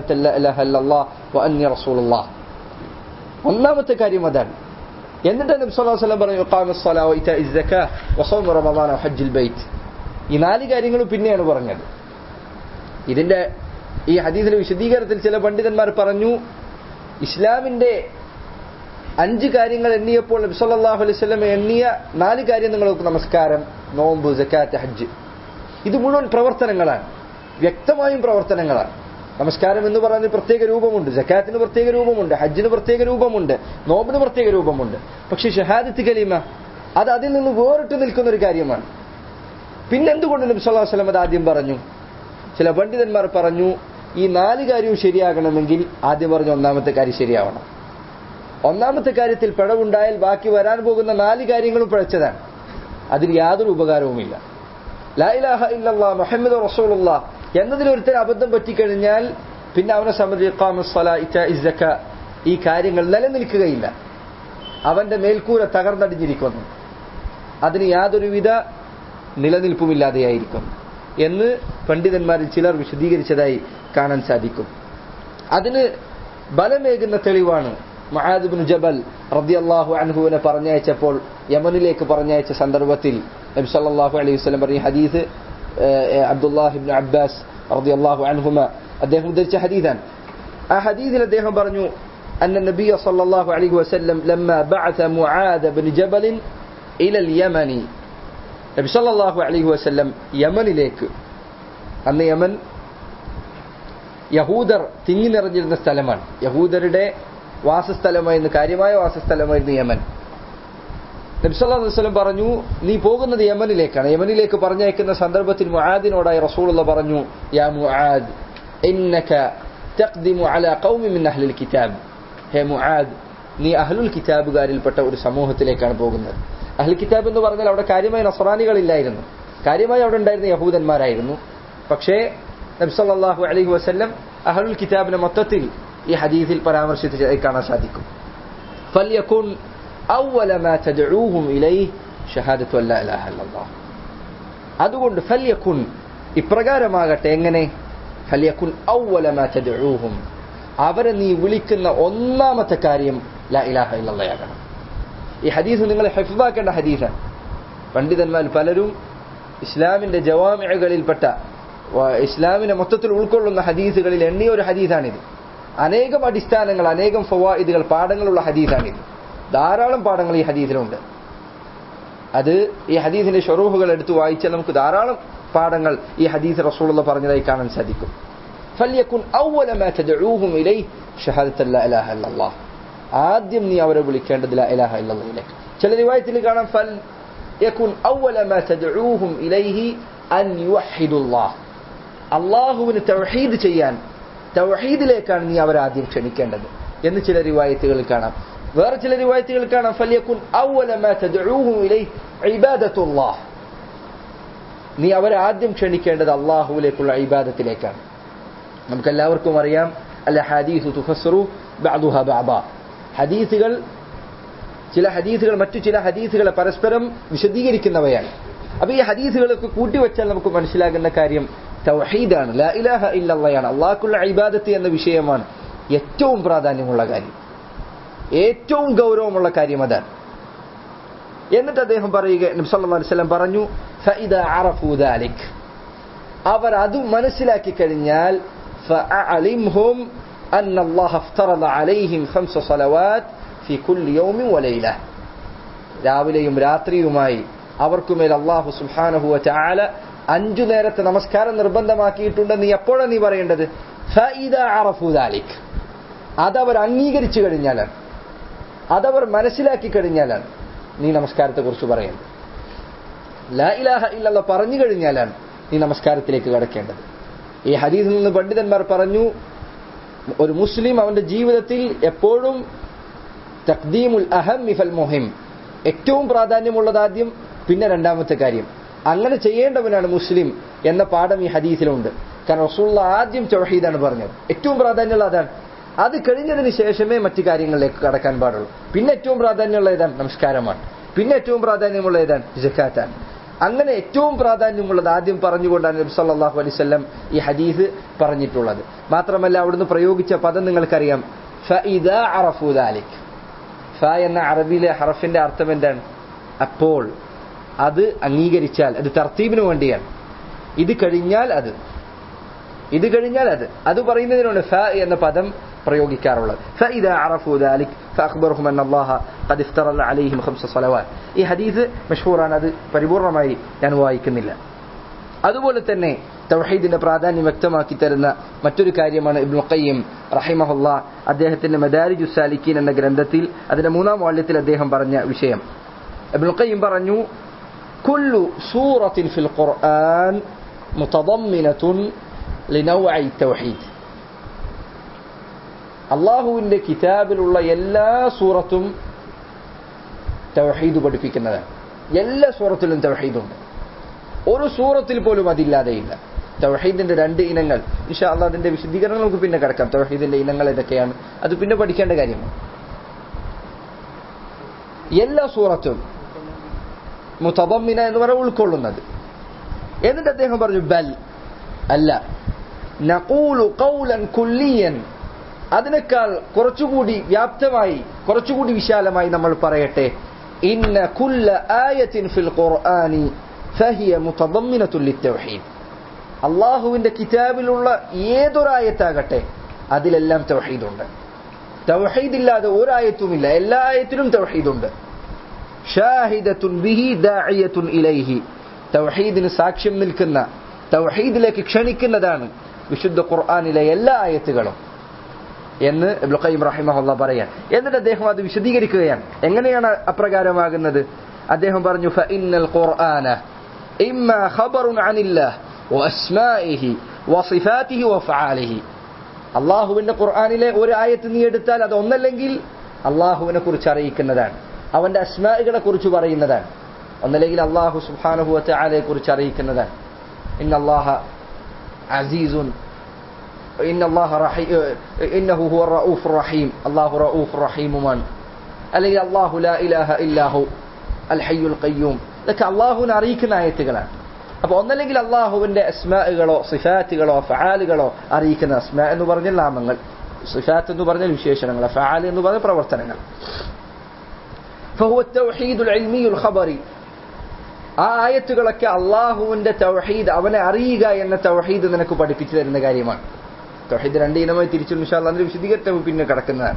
ഷഹദ് ഒന്നാമത്തെ കാര്യം അതാണ് എന്നിട്ട് നബി സല്ലല്ലാഹു അലൈഹി വസല്ലം പറഞ്ഞു ഇഖാമസ് സ്വലാ വ ഇതാഇസ് സക്കാ വ സൗമ റമദാന വ ഹജ്ജുൽ ബൈത്ത് ഈ നാല് കാര്യങ്ങളും പിന്നെയാണ് പറഞ്ഞത് ഇതിന്റെ ഈ ഹദീസിന്റെ വിശദീകരണത്തിൽ ചില പണ്ഡിതന്മാർ പറഞ്ഞു ഇസ്ലാമിന്റെ അഞ്ച് കാര്യങ്ങൾ എണ്ണിയപ്പോൾ നബി സല്ലല്ലാഹു അലൈഹി വസല്ലം എണ്ണിയ നാല് കാര്യം നിങ്ങൾ നോക്കും നമസ്കാരം നോമ്പ് സക്കാത്ത് ഹജ്ജ് ഇത് മുഴുവൻ പ്രവർത്തനങ്ങളാണ് വ്യക്തമായും പ്രവർത്തനങ്ങളാണ് നമസ്കാരം എന്ന് പറയുന്ന പ്രത്യേക രൂപമുണ്ട് ജക്കാത്തിന് പ്രത്യേക രൂപമുണ്ട് ഹജ്ജിന് പ്രത്യേക രൂപമുണ്ട് നോമ്പിന് പ്രത്യേക രൂപമുണ്ട് പക്ഷെ ഷഹാദത്ത് കലീമ അത് അതിൽ നിന്ന് വേറിട്ട് നിൽക്കുന്ന ഒരു കാര്യമാണ് പിന്നെന്തുകൊണ്ട് നബി സല്ലല്ലാഹു അലൈഹി വസല്ലം അത് ആദ്യം പറഞ്ഞു ചില പണ്ഡിതന്മാർ പറഞ്ഞു ഈ നാല് കാര്യവും ശരിയാകണമെങ്കിൽ ആദ്യം പറഞ്ഞ ഒന്നാമത്തെ കാര്യം ശരിയാവണം ഒന്നാമത്തെ കാര്യത്തിൽ പിഴവുണ്ടായാൽ ബാക്കി വരാൻ പോകുന്ന നാല് കാര്യങ്ങളും പിഴച്ചതാണ് അതിന് യാതൊരു ഉപകാരവുമില്ല ലാ ഇലാഹ ഇല്ലല്ലാ മുഹമ്മദ് റസൂലുള്ള എന്നതിൽ ഒരുത്തരം അബദ്ധം പറ്റിക്കഴിഞ്ഞാൽ പിന്നെ അവനെ സംബന്ധിച്ച് ഈ കാര്യങ്ങൾ നിലനിൽക്കുകയില്ല അവന്റെ മേൽക്കൂര തകർന്നടിഞ്ഞിരിക്കുന്നു അതിന് യാതൊരുവിധ നിലനിൽപ്പുമില്ലാതെയായിരിക്കും എന്ന് പണ്ഡിതന്മാരിൽ ചിലർ വിശദീകരിച്ചതായി കാണാൻ സാധിക്കും അതിന് ബലമേകുന്ന തെളിവാണ് മഹാദിബിൻ ജബൽ റദ്ദിയല്ലാഹു അൻഹുവിനെ പറഞ്ഞയച്ചപ്പോൾ യമനിലേക്ക് പറഞ്ഞയച്ച സന്ദർഭത്തിൽ നബി സല്ലല്ലാഹു അലൈഹി വസല്ലം പറഞ്ഞ ഹദീസ് അബ്ദുല്ലാഹിബിൻ അബ്ബാസ് റദ്ദിയല്ലാഹു അൻഹുമ അദ്ദേഹം ഉദ്ധരിച്ച ഹദീസാണ് ആ ഹദീസിൽ അദ്ദേഹം പറഞ്ഞു أن النبي صلى الله عليه وسلم لما بعث معاذ بن جبل إلى اليمن നബി സല്ലല്ലാഹു അലൈഹി വസല്ലം യമനിലേക്ക് അന്ന് യമൻ യഹൂദർ തിങ്ങി നിറഞ്ഞിരുന്ന സ്ഥലമാണ് യഹൂദരുടെ വാസസ്ഥലമായിരുന്നു കാര്യമായ വാസസ്ഥലമായിരുന്നു യമൻ നബി സല്ലല്ലാഹു അലൈഹി വസല്ലം പറഞ്ഞു നീ പോകുന്നത് യമനിലേക്കാണ് യമനിലേക്ക് പറഞ്ഞയക്കുന്ന സന്ദർഭത്തിൽ മുആദിനോടായി റസൂലുള്ള പറഞ്ഞു യാ മുആദ് ഇന്നക തഖ്ദിമു അലാ ഖൗമി മിൻ അഹ്ലിൽ കിതാബ് ഹേ മുആദ് നീ അഹ്ലുൽ കിതാബുകാരിൽപ്പെട്ട ഒരു സമൂഹത്തിലേക്കാണ് പോകുന്നത് അഹ്ൽ കിതാബ് എന്ന് പറഞ്ഞാൽ അവിടെ കാര്യമായ നസ്രാനികളില്ലായിരുന്നു കാര്യമായി അവിടെ ഉണ്ടായിരുന്ന യഹൂദന്മാരായിരുന്നു പക്ഷേ നബ്സല്ലാഹു അലൈഹി വസ്ല്ലം അഹ്ലുൽ കിതാബിനെ മൊത്തത്തിൽ ഈ ഹദീസിൽ പരാമർശിച്ചതായി കാണാൻ സാധിക്കും فليكن أول ما تدعوهم إليه شهادة أن لا إله إلا الله അതുകൊണ്ട് ഫല്യക്കുൻ ഇപ്രകാരമാകട്ടെ എങ്ങനെ ഫല്യക്കുൻ ഔവല മാ തദ്ഊഹും അവരെ നീ വിളിക്കുന്ന ഒന്നാമത്തെ കാര്യം ലാ ഇലാഹ ഇല്ലല്ലയാകണം ഈ ഹദീസ് നിങ്ങൾ ഹെഫാക്കേണ്ട ഹദീസാണ് പണ്ഡിതന്മാർ പലരും ഇസ്ലാമിന്റെ ജവാമികളിൽപ്പെട്ട ഇസ്ലാമിനെ മൊത്തത്തിൽ ഉൾക്കൊള്ളുന്ന ഹദീസുകളിൽ എണ്ണിയ ഒരു ഹദീസാണിത് അനേകം അടിസ്ഥാനങ്ങൾ അനേകം ഫവായിദുകൾ പാഠങ്ങളുള്ള ഹദീസാണിത് ധാരാളം പാഠങ്ങൾ ഈ ഹദീസിലുണ്ട് അത് ഈ ഹദീസിന്റെ ഷൊറൂഹുകൾ എടുത്ത് വായിച്ചാൽ നമുക്ക് ധാരാളം പാഠങ്ങൾ ഈ ഹദീസ് റസൂലുള്ള പറഞ്ഞതായി കാണാൻ സാധിക്കും فليكن أول ما تدعوهم إليه شهادة لا إله إلا الله ആദ്യം നീ അവരെ വിളിക്കേണ്ടത് ലാ ഇലാഹ ഇല്ലല്ലാഹിലേക്ക് ചില റിവായത്തിൽ കാണാം ഫൽ യകുൻ അവല മാ തദ്ഊഹും ഇലൈഹി അൻ യുവഹിദുല്ലാഹ് അല്ലാഹുവിന് തൗഹീദ് ചെയ്യാൻ തൗഹീദിലേക്കാണ് നീ അവരെ ആദ്യം ക്ഷണിക്കേണ്ടത് എന്ന് ചില റിവായത്തുകളിൽ കാണാം വേറെ ചില റിവായത്തുകളിൽ കാണാം ഫൽ യകുൻ അവല മാ തദ്ഊഹും ഇലൈഹി ഇബാദത്തുല്ലാഹ് നീ അവരെ ആദ്യം ക്ഷണിക്കേണ്ടത് അള്ളാഹുവിലേക്കുള്ള ഇബാദത്തിലേക്കാണ് നമുക്കെല്ലാവർക്കും അറിയാം അല്ല ഹദീസു തുഫസ്റു ബഅദുഹ ബഅദ ഹദീസുകൾ ചില ഹദീസുകൾ മറ്റു ചില ഹദീസുകളെ പരസ്പരം വിശദീകരിക്കുന്നവയാണ് അപ്പൊ ഈ ഹദീസുകളൊക്കെ കൂട്ടിവെച്ചാൽ നമുക്ക് മനസ്സിലാകുന്ന കാര്യം തൗഹീദാണ് ലാ ഇലാഹ ഇല്ലല്ലയാണ് അള്ളാഹ്ക്കുള്ള ഇബാദത്ത് എന്ന വിഷയമാണ് ഏറ്റവും പ്രാധാന്യമുള്ള കാര്യം ഏറ്റവും ഗൗരവമുള്ള കാര്യം അതാണ് എന്നിട്ട് അദ്ദേഹം പറയുക നബി സല്ലല്ലാഹു അലൈഹി വസല്ലം പറഞ്ഞു ഫഇദ അറഫു ദാലിക് അവർ അത് മനസ്സിലാക്കി കഴിഞ്ഞാൽ فأعلمهم أن الله افترض عليهم خمس صلوات في كل يوم وليلة രാവിലെയും രാത്രിയുമായി അവർക്കുമേൽ അള്ളാഹു സുബ്ഹാനഹു വതആല അഞ്ചു നേരത്തെ നമസ്കാരം നിർബന്ധമാക്കിയിട്ടുണ്ട് നീ എപ്പോഴാണ് നീ പറയേണ്ടത് ഫഇദ അറഫു ദാലിക് അതവർ അംഗീകരിച്ചു കഴിഞ്ഞാലാണ് അതവർ മനസ്സിലാക്കി കഴിഞ്ഞാലാണ് നീ നമസ്കാരത്തെ കുറിച്ച് പറയേണ്ടത് ലാ ഇലാഹ ഇല്ലല്ല പറഞ്ഞു കഴിഞ്ഞാലാണ് നീ നമസ്കാരത്തിലേക്ക് കടക്കേണ്ടത് ഈ ഹദീസിൽ നിന്ന് പണ്ഡിതന്മാർ പറഞ്ഞു ഒരു മുസ്ലിം അവന്റെ ജീവിതത്തിൽ എപ്പോഴും തഖ്ദീമുൽ അഹം മിഫൽ മുഹിം ഏറ്റവും പ്രാധാന്യമുള്ളത് ആദ്യം പിന്നെ രണ്ടാമത്തെ കാര്യം അങ്ങനെ ചെയ്യേണ്ടവനാണ് മുസ്ലിം എന്ന പാഠം ഈ ഹദീസിലുണ്ട് കാരണം റസൂള്ള ആദ്യം ചൗഹീദാണ് പറഞ്ഞത് ഏറ്റവും പ്രാധാന്യമുള്ള അതാണ് അത് കഴിഞ്ഞതിന് ശേഷമേ മറ്റു കാര്യങ്ങളിലേക്ക് കടക്കാൻ പാടുള്ളൂ പിന്നെ ഏറ്റവും പ്രാധാന്യമുള്ള ഏതാണ് നമസ്കാരമാണ് പിന്നെ ഏറ്റവും പ്രാധാന്യമുള്ള ഏതാണ് ജക്കാത്താണ് അങ്ങനെ ഏറ്റവും പ്രാധാന്യമുള്ളത് ആദ്യം പറഞ്ഞുകൊണ്ടാണ് നബി സല്ലല്ലാഹു അലൈഹി വസല്ലം ഈ ഹദീസ് പറഞ്ഞിട്ടുള്ളത് മാത്രമല്ല അവിടുന്ന് പ്രയോഗിച്ച പദം നിങ്ങൾക്കറിയാം ഫഇദാ അറഫു ദാലിക് ഫ എന്ന അറബിയിലെ ഹറഫിന്റെ അർത്ഥം എന്താണ് അപ്പോൾ അത് അംഗീകരിച്ചാൽ അത് തർത്തീബിന് വേണ്ടിയാണ് ഇത് കഴിഞ്ഞാൽ അത് ഇത് കഴിഞ്ഞാൽ അത് അത് പറയുന്നതിനാണ് ഫ എന്ന പദം പ്രയോഗിക്കാറുള്ളത് فإذا عرفوا ذلك فأخبرهم أن الله قد افترض عليهم خمس صلوات ഈ ഹദീസ് മഷഹൂറാണ് അത് പരിപൂർണമായി ഞാൻ വായിക്കുന്നില്ല അതുപോലെ തന്നെ തൗഹീദിന്റെ പ്രാധാന്യം വ്യക്തമാക്കി തരുന്ന മറ്റൊരു കാര്യമാണ് ഇബ്നു ഖയ്യിം റഹിമഹുല്ല അദ്ദേഹത്തിന്റെ മദാരിജു സാലിക്കീൻ എന്ന ഗ്രന്ഥത്തിൽ അതിന്റെ മൂന്നാം വാള്യത്തിൽ അദ്ദേഹം പറഞ്ഞ വിഷയം ഇബ്നു ഖയ്യിം പറഞ്ഞു കുല്ലു സൂറത്തിൻ ഫിൽ ഖുർആൻ മുതضمنة لنوع التوحيد അള്ളാഹുവിന്റെ കിതാബിലുള്ള എല്ലാ സൂറത്തും തൗഹീദ് പഠിപ്പിക്കുന്നതാണ് എല്ലാ സൂറത്തിലും തൗഹീദുണ്ട് ഒരു സൂറത്തിൽ പോലും അതില്ലാതെയില്ല തൗഹീദിന്റെ രണ്ട് ഇനങ്ങൾ ഇൻഷാ അള്ളാഹ് അതിന്റെ വിശദീകരണം നമുക്ക് പിന്നെ കിടക്കാം തൗഹീദിന്റെ ഇനങ്ങൾ ഏതൊക്കെയാണ് അത് പിന്നെ പഠിക്കേണ്ട കാര്യമാണ് എല്ലാ സൂറത്തും മുത്തബമ്മിന എന്ന് പറഞ്ഞാൽ ഉൾക്കൊള്ളുന്നത് എന്നിട്ട് അദ്ദേഹം പറഞ്ഞു ബൽ അല്ല നഖൂലു ഖൗലൻ കുല്ലിയൻ അതിനേക്കാൾ കുറച്ചുകൂടി വ്യാപ്തമായി കുറച്ചുകൂടി വിശാലമായി നമ്മൾ പറയട്ടെ ഇന്ന കുല്ല ആയത്തിൻ ഫിൽ ഖുർആനി ഫഹിയ മുതദമ്മിനത്തുൽ ലിത്തൗഹീദ് അള്ളാഹുവിന്റെ കിതാബിലുള്ള ഏതൊരായത്താകട്ടെ അതിലെല്ലാം തൗഹീദുണ്ട് തൗഹീദ് ഇല്ലാതെ ഒരായത്തുമില്ല എല്ലാ ആയത്തിലും തൗഹീദുണ്ട് ഷാഹിദത്തുൻ ബിഹി ദാഇയത്തുൻ ഇലൈഹി തൗഹീദിന് സാക്ഷ്യം നിൽക്കുന്ന തൗഹീദിലേക്ക് ക്ഷണിക്കുന്നതാണ് വിശുദ്ധ ഖുർആനിലെ എല്ലാ ആയത്തുകളും എന്ന് ഇബ്നു ഖയ്യിം റഹിമഹുള്ള പറയാൻ എന്നിട്ട് അദ്ദേഹം അത് വിശദീകരിക്കുകയാണ് എങ്ങനെയാണ് അപ്രകാരമാകുന്നത് അദ്ദേഹം പറഞ്ഞു ഫഇന്നൽ ഖുർആന ഇമ്മ ഖബറുൻ അനില്ലാഹ് വഅസ്മാഇഹി വസിഫാതിഹി വഫആലിഹി അള്ളാഹുവിന്റെ ഖുർആനിലെ ഒരു ആയത്ത് നീ എടുത്താൽ അത് ഒന്നല്ലെങ്കിൽ അള്ളാഹുവിനെ കുറിച്ച് അറിയിക്കുന്നതാണ് അവന്റെ അസ്മാഇകളെ കുറിച്ച് പറയുന്നതാണ് ഒന്നല്ലെങ്കിൽ അള്ളാഹു സുബ്ഹാനഹു വതആലയെ കുറിച്ച് അറിയിക്കുന്നതാണ് ഇന്ന അല്ലാഹ അസീസുൻ إن الله رحي... إنه هو الرؤوف الرحيم الله رؤوف رحيم من അല്ലെങ്കിൽ അള്ളാഹു ലാ ഇലാഹ ഇല്ലാഹു അൽ ഹയ്യുൽ ഖയ്യൂം ഇതൊക്കെ അള്ളാഹുവിനെ അറിയിക്കുന്ന ആയത്തുകളാണ് അപ്പൊ ഒന്നല്ലെങ്കിൽ അള്ളാഹുവിന്റെ അസ്മാകളോ സിഫാറ്റുകളോ ഫആലുകളോ അറിയിക്കുന്ന അസ്മ എന്ന് പറഞ്ഞാൽ നാമങ്ങൾ സിഫാത്ത് എന്ന് പറഞ്ഞാൽ വിശേഷണങ്ങൾ ഫആൽ എന്ന് പറഞ്ഞ പ്രവർത്തനങ്ങൾ فهو التوحيد العلمي الخبري ആ ആയത്തുകളൊക്കെ അള്ളാഹുവിന്റെ തൗഹീദ് അവനെ അറിയുക എന്ന തൗഹീദ് നിനക്ക് പഠിപ്പിച്ചു തരുന്ന കാര്യമാണ് തൗഹീദ് രണ്ട് ഇനമായി തിരിച്ചു ഇൻഷാല്ല അതിന്റെ വിശദീകരണം പിന്നെ കിടക്കുന്നതാണ്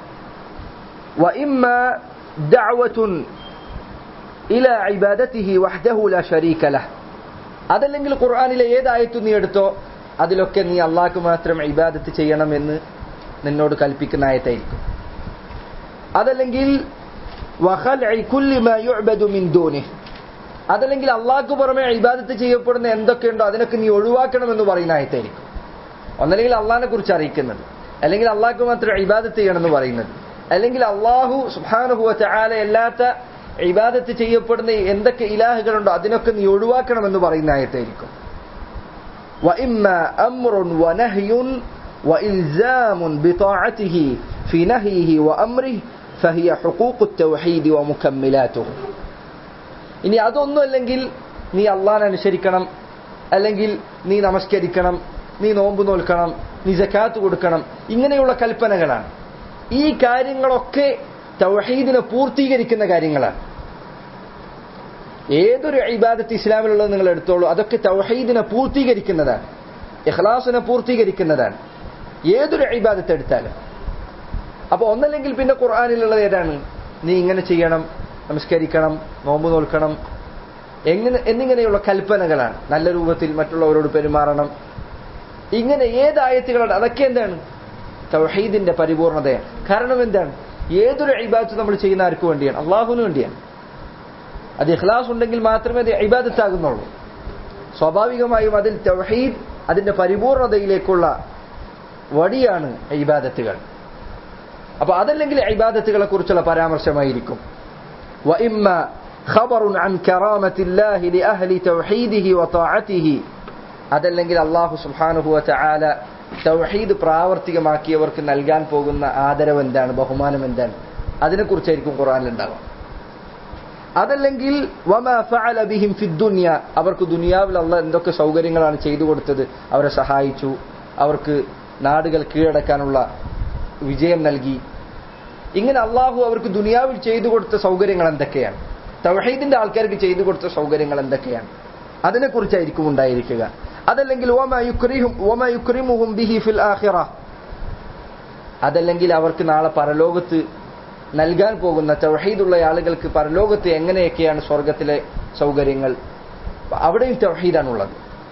وإما دعوة إلى عبادته وحده لا شريك له അതല്ലെങ്കിൽ ഖുർആനിലെ ഏതായത്തു നീ എടുത്തോ അതിലൊക്കെ നീ അള്ളാഹ്ക്ക് മാത്രം ഇബാദത്ത് ചെയ്യണമെന്ന് നിന്നോട് കൽപ്പിക്കുന്ന ആയത്തായിരിക്കും അതല്ലെങ്കിൽ വഖൽഇ കുല്ലി മാ യുഅബദു മിൻ ദൂനിഹി അതല്ലെങ്കിൽ അള്ളാഹ്ക്ക് പുറമെ ഇബാദത്ത് ചെയ്യപ്പെടുന്ന എന്തൊക്കെയുണ്ടോ അതിനൊക്കെ നീ ഒഴിവാക്കണമെന്ന് പറയുന്ന ആയത്തായിരിക്കും ഒന്നല്ലെങ്കിൽ അള്ളാഹിനെ കുറിച്ച് അറിയിക്കുന്നത് അല്ലെങ്കിൽ അള്ളാഹ്ക്ക് മാത്രം ഇബാദത്ത് ചെയ്യണമെന്ന് പറയുന്നത് അല്ലെങ്കിൽ അള്ളാഹു സുബാനുഹുവ ചാല അല്ലാത്ത ഇബാദത്ത് ചെയ്യപ്പെടുന്ന എന്തൊക്കെ ഇലാഹുകളുണ്ടോ അതിനൊക്കെ നീ ഒഴിവാക്കണമെന്ന് പറയുന്ന ആയത്തായിരിക്കും وإما أمر ونهي وإلزام بطاعته في نهيه وأمره فهي حقوق التوحيد ومكملاته ഇനി അതൊന്നും അല്ലെങ്കിൽ നീ അള്ളാഹിനെ അനുസരിക്കണം അല്ലെങ്കിൽ നീ നമസ്കരിക്കണം നീ നോമ്പ് നോൽക്കണം നീ ജക്കാത്ത് കൊടുക്കണം ഇങ്ങനെയുള്ള കൽപ്പനകളാണ് ഈ കാര്യങ്ങളൊക്കെ തൗഹീദിനെ പൂർത്തീകരിക്കുന്ന കാര്യങ്ങളാണ് ഏതൊരു ഇബാദത്ത് ഇസ്ലാമിലുള്ളത് നിങ്ങൾ എടുത്തോളൂ അതൊക്കെ തൗഹീദിനെ പൂർത്തീകരിക്കുന്നതാണ് ഇഖ്ലാസിനെ പൂർത്തീകരിക്കുന്നതാണ് ഏതൊരു ഇബാദത്ത് എടുത്താലും അപ്പൊ ഒന്നല്ലെങ്കിൽ പിന്നെ ഖുർആാനിലുള്ളത് ഏതാണ് നീ ഇങ്ങനെ ചെയ്യണം നമസ്കരിക്കണം നോമ്പ് നോൽക്കണം എങ്ങനെ എന്നിങ്ങനെയുള്ള കൽപ്പനകളാണ് നല്ല രൂപത്തിൽ മറ്റുള്ളവരോട് പെരുമാറണം ഇങ്ങനെ ഏതായത്തുകളാണ് അതൊക്കെ എന്താണ് തൗഹീദിന്റെ പരിപൂർണതയാണ് കാരണം എന്താണ് ഏതൊരു ഇബാദത്ത് നമ്മൾ ചെയ്യുന്ന ആർക്ക് വേണ്ടിയാണ് അള്ളാഹുവിന് വേണ്ടിയാണ് അത് ഇഖ്ലാസ് ഉണ്ടെങ്കിൽ മാത്രമേ അത് ഇബാദത്താകുന്നുള്ളൂ സ്വാഭാവികമായും അതിൽ തൗഹീദ് അതിന്റെ പരിപൂർണതയിലേക്കുള്ള വടിയാണ് ഇബാദത്തുകൾ അപ്പൊ അതല്ലെങ്കിൽ ഇബാദത്തുകളെ കുറിച്ചുള്ള പരാമർശമായിരിക്കും وإما خبر عن كرامة الله لأهل توحيده وطاعته അതല്ലെങ്കിൽ അള്ളാഹു സുബ്ഹാനഹു വതആല തൗഹീദ് പ്രാവർത്തികമാക്കിയവർക്ക് നൽകാൻ പോകുന്ന ആദരവ് എന്താണ് ബഹുമാനം എന്താണ് അതിനെക്കുറിച്ചായിരിക്കും ഖുർആനിൽ ഉണ്ടാവുക അതല്ലെങ്കിൽ വമ ഫഅല ബിഹിം ഫി ദുനിയ അവർക്ക് ദുനിയാവിൽ അള്ളാഹ് എന്തൊക്കെ സൗകര്യങ്ങളാണ് ചെയ്തു കൊടുത്തത് അവരെ സഹായിച്ചു അവർക്ക് നാടുകൾ കീഴടക്കാനുള്ള വിജയം നൽകി ഇങ്ങനെ അള്ളാഹു അവർക്ക് ദുനിയാവിൽ ചെയ്തു കൊടുത്ത സൗകര്യങ്ങൾ എന്തൊക്കെയാണ് തവഹീദിന്റെ ആൾക്കാർക്ക് ചെയ്തു കൊടുത്ത സൗകര്യങ്ങൾ എന്തൊക്കെയാണ് അതിനെക്കുറിച്ചായിരിക്കും ഉണ്ടായിരിക്കുക അതല്ലെങ്കിൽ അതല്ലെങ്കിൽ അവർക്ക് നാളെ പരലോകത്ത് നൽകാൻ പോകുന്ന തവഹീദുള്ള ആളുകൾക്ക് പരലോകത്ത് എങ്ങനെയൊക്കെയാണ് സ്വർഗത്തിലെ സൗകര്യങ്ങൾ അവിടെയും തവഹീദാണുള്ളത്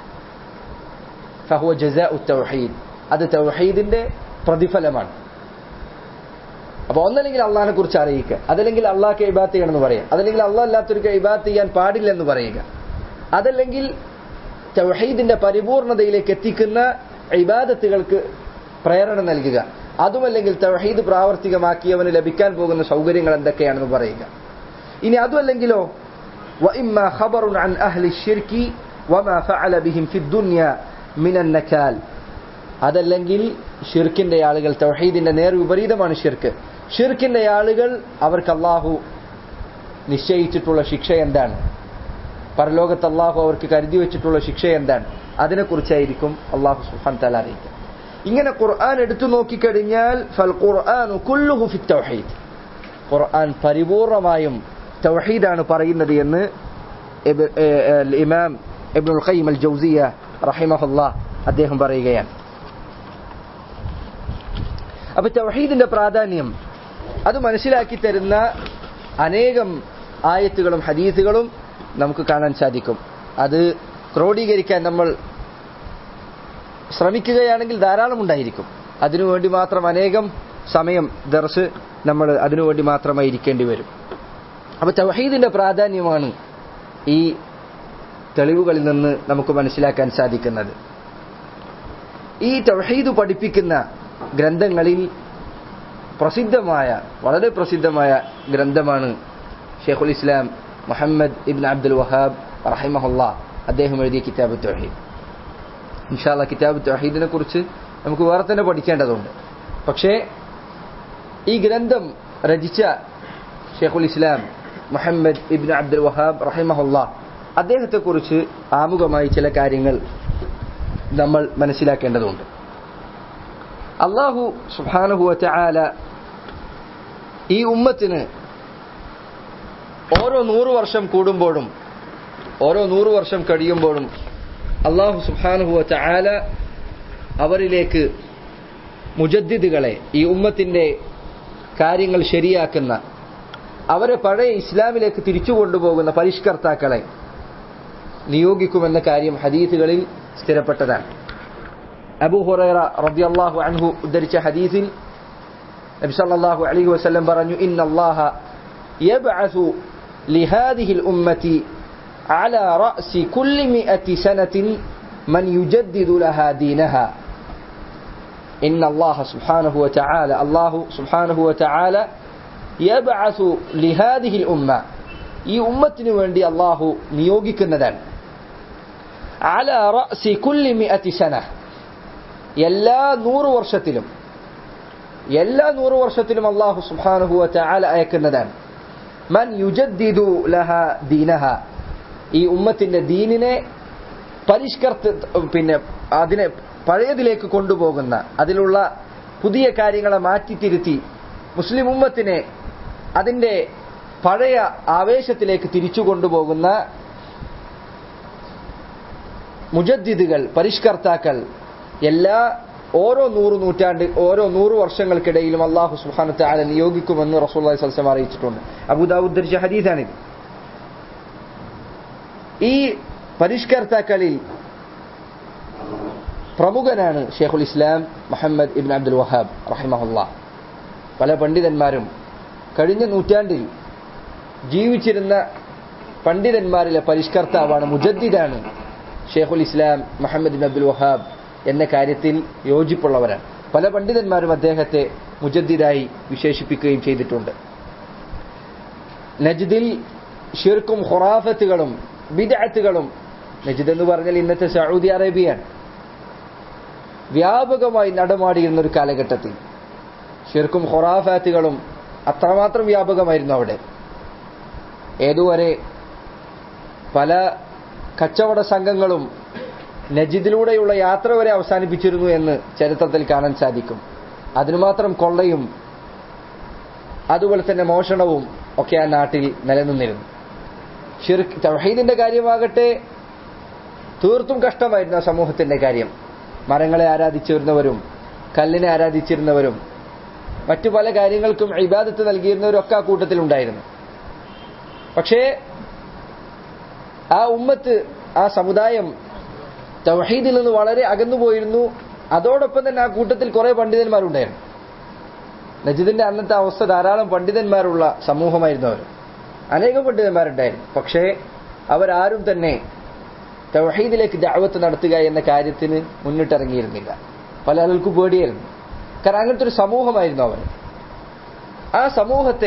ഫഹുവ ജസാ തവഹീദ് അത് തവഹീദിന്റെ പ്രതിഫലമാണ് അപ്പൊ ഒന്നല്ലെങ്കിൽ അള്ളാഹിനെ കുറിച്ച് അറിയിക്കുക അതല്ലെങ്കിൽ അള്ളാഹ്ക്ക് ഇബാത്ത് ചെയ്യണമെന്ന് പറയാം അതല്ലെങ്കിൽ അള്ളാഹ് അല്ലാത്തൊരു ഇബാത്ത് ചെയ്യാൻ പാടില്ലെന്ന് പറയുക അതല്ലെങ്കിൽ തൗഹീദിന്റെ പരിപൂർണതയിലേക്ക് എത്തിക്കുന്ന ഇബാദത്തുകൾക്ക് പ്രേരണ നൽകുക അതുമല്ലെങ്കിൽ തൗഹീദ് പ്രാവർത്തികമാക്കിയവന് ലഭിക്കാൻ പോകുന്ന സൗകര്യങ്ങൾ എന്തൊക്കെയാണെന്ന് പറയുക ഇനി അതുമല്ലെങ്കിലോ وإما خبر عن أهل الشرك وما فعل بهم في الدنيا മിനൻ നക്കാൽ അതല്ലെങ്കിൽ ഷിർക്കിന്റെ ആളുകൾ തൗഹീദിന്റെ നേർ വിപരീതമാണ് ഷിർക്ക് ഷിർക്കിന്റെ ആളുകൾ അവർക്ക് അള്ളാഹു നിശ്ചയിച്ചിട്ടുള്ള ശിക്ഷ എന്താണ് പരലോകത്ത് അള്ളാഹു അവർക്ക് കരുതി വെച്ചിട്ടുള്ള ശിക്ഷ എന്താണ് അതിനെക്കുറിച്ചായിരിക്കും അള്ളാഹു സുഹാൻ തല അറിയിക്കുക ഇങ്ങനെ ഖുർആൻ എടുത്തു നോക്കിക്കഴിഞ്ഞാൽ ഫൽ ഖുർആൻ കുല്ലുഹു ഫി തൗഹീദ് ഖുർആൻ പരിപൂർണമായും തൗഹീദാണ് പറയുന്നത് എന്ന് ഇബ്- ഏ, ഏ, ഇമാം ഇബ്നുൽ ഖയ്യിം അൽ ജൗസിയ റഹിമഹുല്ലാ അദ്ദേഹം പറയുകയാണ് അപ്പൊ തൗഹീദിന്റെ പ്രാധാന്യം അത് മനസ്സിലാക്കി തരുന്ന അനേകം ആയത്തുകളും ഹദീസുകളും നമുക്ക് കാണാൻ സാധിക്കും അത് ക്രോഡീകരിക്കാൻ നമ്മൾ ശ്രമിക്കുകയാണെങ്കിൽ ധാരാളം ഉണ്ടായിരിക്കും അതിനുവേണ്ടി മാത്രം അനേകം സമയം ദർസ് നമ്മൾ അതിനുവേണ്ടി മാത്രമായി ഇരിക്കേണ്ടി വരും അപ്പൊ തൗഹീദിന്റെ പ്രാധാന്യമാണ് ഈ തെളിവുകളിൽ നിന്ന് നമുക്ക് മനസ്സിലാക്കാൻ സാധിക്കുന്നത് ഈ തൗഹീദ് പഠിപ്പിക്കുന്ന ഗ്രന്ഥങ്ങളിൽ പ്രസിദ്ധമായ വളരെ പ്രസിദ്ധമായ ഗ്രന്ഥമാണ് ഷെയ്ഖുൽ ഇസ്ലാം മുഹമ്മദ് ഇബ്ൻ അബ്ദുൽ വഹാബ് റഹിമഹുല്ല അദ്ദേഹം എഴുതിയ കിതാബ് തൗഹീദ് ഇൻഷാല്ല കിതാബ് തൗഹീദിനെ കുറിച്ച് നമുക്ക് വേറെ തന്നെ പഠിക്കേണ്ടതുണ്ട് പക്ഷേ ഈ ഗ്രന്ഥം രചിച്ച ഷെയ്ഖുൽ ഇസ്ലാം മുഹമ്മദ് ഇബ്ൻ അബ്ദുൽ വഹാബ് റഹിമഹുല്ല അദ്ദേഹത്തെക്കുറിച്ച് ആമുഖമായി ചില കാര്യങ്ങൾ നമ്മൾ മനസ്സിലാക്കേണ്ടതുണ്ട് അള്ളാഹു സുബാനുഹുവ ചാല ഈ ഉമ്മത്തിന് ഓരോ നൂറു വർഷം കൂടുമ്പോഴും ഓരോ നൂറു വർഷം കഴിയുമ്പോഴും അള്ളാഹു സുബാനുഹുവ ചാല അവരിലേക്ക് മുജദ്ദിദുകളെ ഈ ഉമ്മത്തിന്റെ കാര്യങ്ങൾ ശരിയാക്കുന്ന അവരെ പഴയ ഇസ്ലാമിലേക്ക് തിരിച്ചു കൊണ്ടുപോകുന്ന പരിഷ്കർത്താക്കളെ നിയോഗിക്കുമെന്ന കാര്യം ഹദീസുകളിൽ സ്ഥിരപ്പെട്ടതാണ് അബു ഹുറൈറ റളിയല്ലാഹു അൻഹു ഉദ്ധരിച്ച ഹദീസിൽ നബി സല്ലല്ലാഹു അലൈഹി വസല്ലം പറഞ്ഞു ഇന്നല്ലാഹ യബ്അസു لهذه الأمة على رأس كل مئة سنة من يجدد لها دينها إن الله سبحانه وتعالى الله سبحانه وتعالى يبعث لهذه الأمة ഈ ഉമ്മത്തിന് വേണ്ടി അള്ളാഹു നിയോഗിക്കുന്നതാണ് അല റഅസി കുല്ലി മിഅത്തി സന എല്ലാ നൂറ് വർഷത്തിലും എല്ലാ നൂറ് വർഷത്തിലും അള്ളാഹു സുബ്ഹാനഹു വതആല അയക്കുന്നതാണ് മൻ യുജദ്ദിദു ലഹ ദീനഹ ഈ ഉമ്മത്തിന്റെ ദീനിനെ പരിഷ്കർത്ത പിന്നെ അതിനെ പഴയതിലേക്ക് കൊണ്ടുപോകുന്ന അതിലുള്ള പുതിയ കാര്യങ്ങളെ മാറ്റിത്തിരുത്തി മുസ്ലിം ഉമ്മത്തിനെ അതിന്റെ പഴയ ആവേശത്തിലേക്ക് തിരിച്ചു കൊണ്ടുപോകുന്ന മുജദ്ദിദുകൾ പരിഷ്കർത്താക്കൾ എല്ലാ ഓരോ നൂറ് നൂറ്റാണ്ട് ഓരോ നൂറ് വർഷങ്ങൾക്കിടയിലും അള്ളാഹു സുഹാനത്തെ ആല നിയോഗിക്കുമെന്ന് റസൂല്ലി സൽസം അറിയിച്ചിട്ടുണ്ട് അബുദാബുദ് ധരിച്ച ഹദീസാണിത് ഈ പരിഷ്കർത്താക്കളിൽ പ്രമുഖനാണ് ഷെയ്ഖുൽ ഇസ്ലാം മുഹമ്മദ് ഇബ്ൻ അബ്ദുൽ വഹാബ് റഹിമഹുല്ല പല പണ്ഡിതന്മാരും കഴിഞ്ഞ നൂറ്റാണ്ടിൽ ജീവിച്ചിരുന്ന പണ്ഡിതന്മാരിലെ പരിഷ്കർത്താവാണ് മുജദ്ദിദാണ് ഷെയ്ഖുൽ ഇസ്ലാം മുഹമ്മദ് ബിൻ അബ്ദുൽ വഹാബ് എന്ന കാര്യത്തിൽ യോജിപ്പുള്ളവരാണ് പല പണ്ഡിതന്മാരും അദ്ദേഹത്തെ മുജദ്ദിദായി വിശേഷിപ്പിക്കുകയും ചെയ്തിട്ടുണ്ട് നജ്ദിൽ ഷിർക്കും ഖുറാഫത്തുകളും ബിദഅത്തുകളും നജ്ദ് എന്ന് പറഞ്ഞാൽ ഇന്നത്തെ സൗദി അറേബ്യയാണ് വ്യാപകമായി നടമാടിയിരുന്ന ഒരു കാലഘട്ടത്തിൽ ഷിർക്കും ഖുറാഫാത്തുകളും അത്രമാത്രം വ്യാപകമായിരുന്നു അവിടെ ഏതുവരെ പല കച്ചവട സംഘങ്ങളും നജിദിലൂടെയുള്ള യാത്ര വരെ അവസാനിപ്പിച്ചിരുന്നു എന്ന് ചരിത്രത്തിൽ കാണാൻ സാധിക്കും അതിനുമാത്രം കൊള്ളയും അതുപോലെ തന്നെ മോഷണവും ഒക്കെ ആ നാട്ടിൽ നിലനിന്നിരുന്നു ഷിർക്ക് തൗഹീദിന്റെ കാര്യമാകട്ടെ തീർത്തും കഷ്ടമായിരുന്നു ആ സമൂഹത്തിന്റെ കാര്യം മരങ്ങളെ ആരാധിച്ചിരുന്നവരും കല്ലിനെ ആരാധിച്ചിരുന്നവരും മറ്റു പല കാര്യങ്ങൾക്കും ഇബാദത്ത് നൽകിയിരുന്നവരും ഒക്കെ ആ കൂട്ടത്തിലുണ്ടായിരുന്നു പക്ഷേ ആ ഉമ്മത്ത് ആ സമുദായം തൗഹീദിൽ നിന്ന് വളരെ അകന്നുപോയിരുന്നു അതോടൊപ്പം തന്നെ ആ കൂട്ടത്തിൽ കുറെ പണ്ഡിതന്മാരുണ്ടായിരുന്നു നജിദിന്റെ അന്നത്തെ അവസ്ഥ ധാരാളം പണ്ഡിതന്മാരുള്ള സമൂഹമായിരുന്നു അവർ അനേകം പണ്ഡിതന്മാരുണ്ടായിരുന്നു പക്ഷേ അവരാരും തന്നെ തൗഹീദിലേക്ക് ദഅവത്ത് നടത്തുക എന്ന കാര്യത്തിന് മുന്നിട്ടിറങ്ങിയിരുന്നില്ല പല ആളുകൾക്ക് പേടിയായിരുന്നു കാരണം അങ്ങനത്തെ ഒരു സമൂഹമായിരുന്നു അവർ ആ സമൂഹത്തെ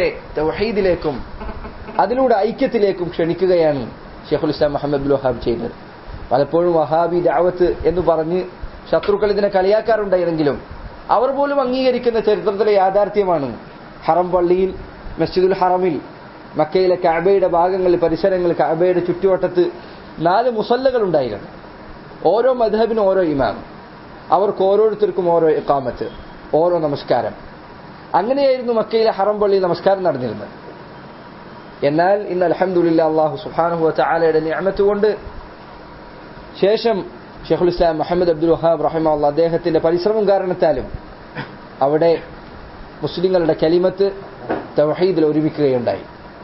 തൗഹീദിലേക്കും അതിലൂടെ ഐക്യത്തിലേക്കും ക്ഷണിക്കുകയാണ് ഷെയ്ഖുൽ ഇസ്ലാം മുഹമ്മദ് ബുൽ വഹാബ് ചെയ്തത് പലപ്പോഴും വഹാബി ദാവത്ത് എന്ന് പറഞ്ഞ് ശത്രുക്കൾ ഇതിനെ കളിയാക്കാറുണ്ടായിരുന്നെങ്കിലും അവർ പോലും അംഗീകരിക്കുന്ന ചരിത്രത്തിലെ യാഥാർത്ഥ്യമാണ് ഹറം പള്ളിയിൽ മസ്ജിദുൽ ഹറമിൽ മക്കയിലെ കഅബയുടെ ഭാഗങ്ങളിൽ പരിസരങ്ങളിൽ കഅബയുടെ ചുറ്റുവട്ടത്ത് നാല് മുസല്ലകൾ ഉണ്ടായിരുന്നു ഓരോ മധബിനും ഓരോ ഇമാം അവർക്ക് ഓരോരുത്തർക്കും ഓരോ ഇക്കാമത്ത് ഓരോ നമസ്കാരം അങ്ങനെയായിരുന്നു മക്കയിലെ ഹറം പള്ളി നമസ്കാരം നടന്നിരുന്നത് എന്നാൽ ഇന്ന് അലഹമുല്ല അള്ളാഹു സുഹാനുഹു ചാലയുടെ നിയമത്ത് കൊണ്ട് ശേഷം ഷെഖുൽ ഇസ്ലാം മുഹമ്മദ് അബ്ദുൽ വഹാബ് റഹിമ അദ്ദേഹത്തിന്റെ പരിശ്രമം കാരണത്താലും അവിടെ മുസ്ലിങ്ങളുടെ കലിമത്ത് തവഹീദിൽ ഒരുമിക്കുകയുണ്ടായി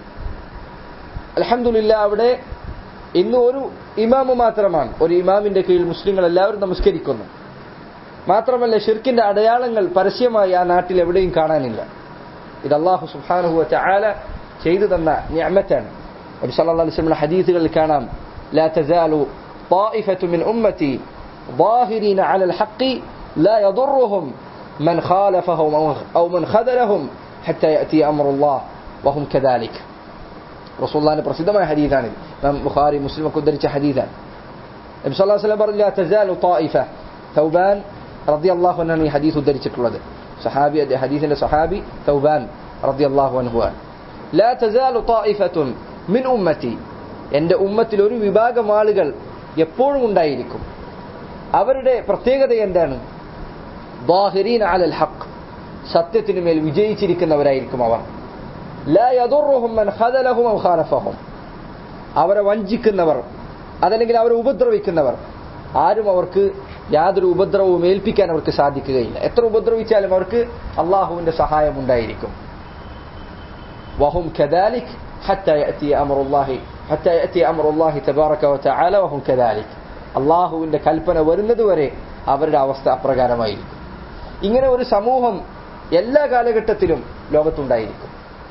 അലഹമുല്ല അവിടെ ഇന്ന് ഒരു ഇമാമ് മാത്രമാണ് ഒരു ഇമാമിന്റെ കീഴിൽ മുസ്ലിങ്ങൾ എല്ലാവരും നമസ്കരിക്കുന്നു മാത്രമല്ല ഷിർക്കിന്റെ അടയാളങ്ങൾ പരസ്യമായി ആ നാട്ടിൽ എവിടെയും കാണാനില്ല ഇത് അള്ളാഹു സുഹാനുഹുവ ചാല ചെയ്തു തന്ന ഞാമത്താണ് നബി സല്ലല്ലാഹു അലൈഹി വസല്ലം ഹദീസുകളിൽ കാണാം لا تزال طائفة من أمتي ظاهرين على الحق لا يضرهم من خالفهم أو من خذلهم حتى يأتي أمر الله وهم كذلك رسول الله പ്രസിദ്ധമായ ഹദീസാണ് നാം ബുഖാരി മുസ്ലിം ഒക്കെ ഉദ്ധരിച്ച ഹദീസാണ് നബി സല്ലല്ലാഹു അലൈഹി വസല്ലം പറഞ്ഞു لا تزال طائفة ثوبان رضي الله عنه ഈ ഹദീസ് ഉദ്ധരിച്ചിട്ടുള്ളത് സഹാബി ഹദീസിന്റെ സഹാബി ثوبان رضي الله عنه ആണ് لا تزال طائفة من أمتي എൻ്റെ ഉമ്മത്തിൽ ഒരു വിഭാഗം ആളുകൾ എപ്പോഴും ഉണ്ടായിരിക്കും അവരുടെ പ്രത്യേകത എന്താണ് ദാഹിരീൻ അലൽ ഹക്ക് സത്യത്തിനു മേൽ വിജയിച്ചിരിക്കുന്നവരായിരിക്കും അവർ ലാ യദുറുഹും മൻ ഖദലഹും ഔ ഖാലഫഹും അവരെ വഞ്ചിക്കുന്നവർ അതല്ലെങ്കിൽ അവരെ ഉപദ്രവിക്കുന്നവർ ആരും അവർക്ക് യാതൊരു ഉപദ്രവവും ഏൽപ്പിക്കാൻ അവർക്ക് സാധിക്കുകയില്ല എത്ര ഉപദ്രവിച്ചാലും അവർക്ക് അള്ളാഹുവിന്റെ സഹായം ഉണ്ടായിരിക്കും وهم كذلك حتى يأتي أمر الله حتى يأتي أمر الله تبارك وتعالى وهم كذلك അള്ളാഹുവിന്റെ കൽപ്പന വരുന്നത് വരെ അവരുടെ അവസ്ഥ അപ്രകാരമായിരിക്കും ഇങ്ങനെ ഒരു സമൂഹം എല്ലാ കാലഘട്ടത്തിലും ലോകത്തുണ്ടായിരിക്കും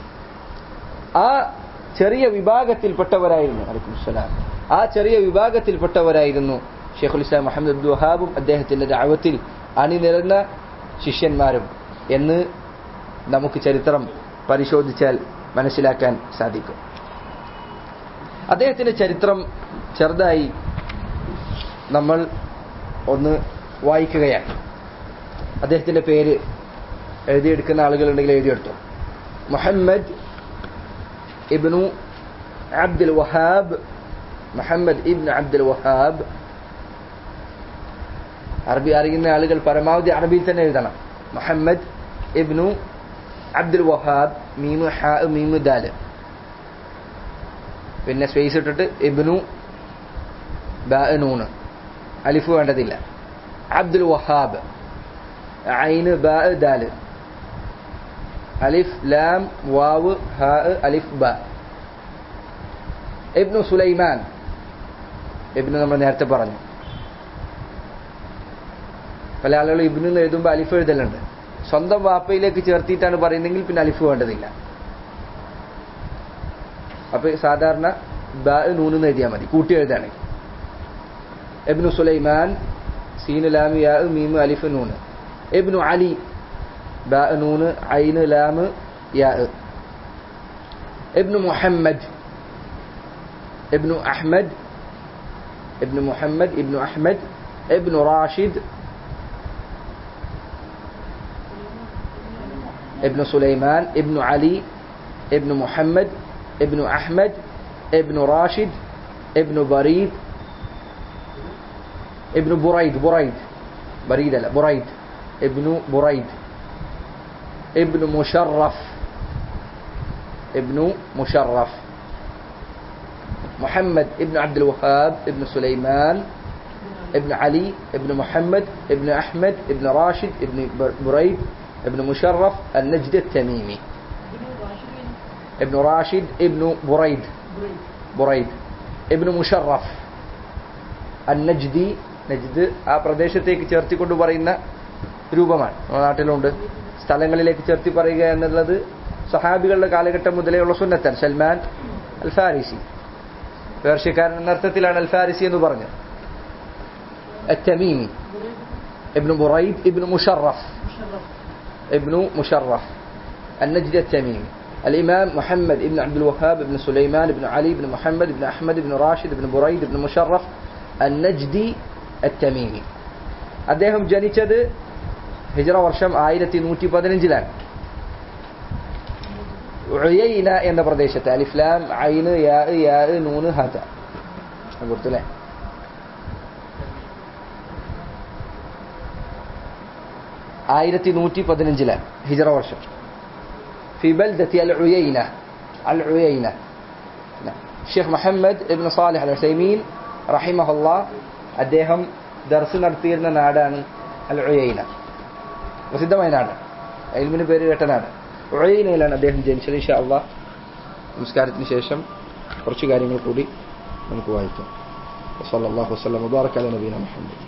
ആ ചെറിയ വിഭാഗത്തിൽപ്പെട്ടവരായിരുന്നു അലൈക്കും സ്വലാം ആ ചെറിയ വിഭാഗത്തിൽപ്പെട്ടവരായിരുന്നു ഷെയ്ഖുൽ ഇസ്ലാം മുഹമ്മദ് അബ്ദുൽ വഹാബും അദ്ദേഹത്തിന്റെ ദാവത്തിൽ അണിനിരന്ന ശിഷ്യന്മാരും എന്ന് നമുക്ക് ചരിത്രം പരിശോധിച്ചാൽ മനസ്സിലാക്കാൻ സാധിക്കും അദ്ദേഹത്തിന്റെ ചരിത്രം ചെറുതായി നമ്മൾ ഒന്ന് വായിക്കുകയാണ് അദ്ദേഹത്തിന്റെ പേര് എഴുതിയെടുക്കുന്ന ആളുകളുണ്ടെങ്കിൽ എഴുതിയെടുത്തു മുഹമ്മദ് ഇബ്നു അബ്ദുൽ വഹാബ് മുഹമ്മദ് ഇബ്നു അബ്ദുൽ വഹാബ് അറബി അറിയുന്ന ആളുകൾ പരമാവധി അറബിയിൽ തന്നെ എഴുതണം മുഹമ്മദ് ഇബ്നു അബ്ദുൽ വഹാബ് മീമു ഹാ മീമു ദാല് പിന്നെ സ്പേസ് ഇട്ടിട്ട് ഇബ്നു നൂണ് അലിഫ് വേണ്ടതില്ല അബ്ദുൽ വഹാബ് ഐന് ബാ ദാല് അലിഫ് ലാം വാവ് ഹാ അലിഫ് ബ ഇബ്നു സുലൈമാൻ ഇബ്നു നമ്മൾ നേരത്തെ പറഞ്ഞു പല ആളുകളും ഇബ്നു എന്ന് എഴുതുമ്പോൾ അലിഫ് എഴുതലുണ്ട് സ്വന്തം വാപ്പയിലേക്ക് ചേർത്തിയിട്ടാണ് പറയുന്നതെങ്കിൽ പിന്നെ അലിഫ് വേണ്ടതില്ല അപ്പൊ സാധാരണ ബ നൂന്ന് എഴുതിയാൽ മതി കൂട്ടി എഴുതാണെങ്കിൽ ابن سليمان سين لام ياء ميم ألف نون ابن علي باء نون عين لام ياء ابن محمد ابن أحمد ابن محمد ابن أحمد ابن راشد ابن سليمان ابن علي ابن محمد ابن أحمد ابن راشد ابن بريد ابن بريد بريد بريد لا بريد ابن بريد ابن مشرف ابن مشرف محمد ابن عبد الوهاب ابن سليمان ابن علي ابن محمد ابن أحمد ابن راشد ابن بريد ابن مشرف النجد التميمي ابن راشد ابن بريد بريد ابن مشرف النجدي നജ്ദ് ആ പ്രദേശത്തേക്ക് ചേർത്തിക്കൊണ്ട് പറയുന്ന രൂപമാണ് നമ്മുടെ നാട്ടിലുണ്ട് സ്ഥലങ്ങളിലേക്ക് ചേർത്തി പറയുക എന്നുള്ളത് സഹാബികളുടെ കാലഘട്ടം മുതലേ ഉള്ള സുന്നത്തൻ സൽമാൻ അൽ ഫാരിസി പേർഷ്യക്കാരൻ എന്ന അർത്ഥത്തിലാണ് അൽ ഫാരിസി എന്ന് പറഞ്ഞത് التميمي ابن بريد ابن مشرف ابن مشرف النجد التميمي الإمام محمد ابن عبد الوهاب ابن سليمان ابن علي ابن محمد ابن أحمد ابن راشد ابن بريد ابن مشرف النجدي التميمي അദ്ദേഹം ജനിച്ചത് ഹിജ്റ വർഷം ആയിരത്തി നൂറ്റി പതിനഞ്ചിലാണ് ഉയൈന എന്ന പ്രദേശത്ത് അലിഫ്ലാം ഐന് യാ യാ നൂന് ഹത കൊടുത്തല്ലേ ആയിരത്തി നൂറ്റി പതിനഞ്ചിലാണ് ഹിജ്റ വർഷം في بلدة العيينة العيينة ഷെയ്ഖ് Muhammad ibn Salih al Uthaymeen റഹിമഹുല്ല അദ്ദേഹം ദർസ് നടത്തിയിരുന്ന നാടാണ് അൽ ഉയൈന പ്രസിദ്ധമായ നാട് അയിൽമിന് പേര് കേട്ട നാട് ഉയൈനയിലാണ് അദ്ദേഹം ജനിച്ചത് ഇൻഷാ അള്ളാഹ് നമസ്കാരത്തിന് ശേഷം കുറച്ച് കാര്യങ്ങൾ കൂടി നമുക്ക് വായിക്കാം വസല്ലല്ലാഹു വസല്ലം വബാറക അല നബീന മുഹമ്മദ്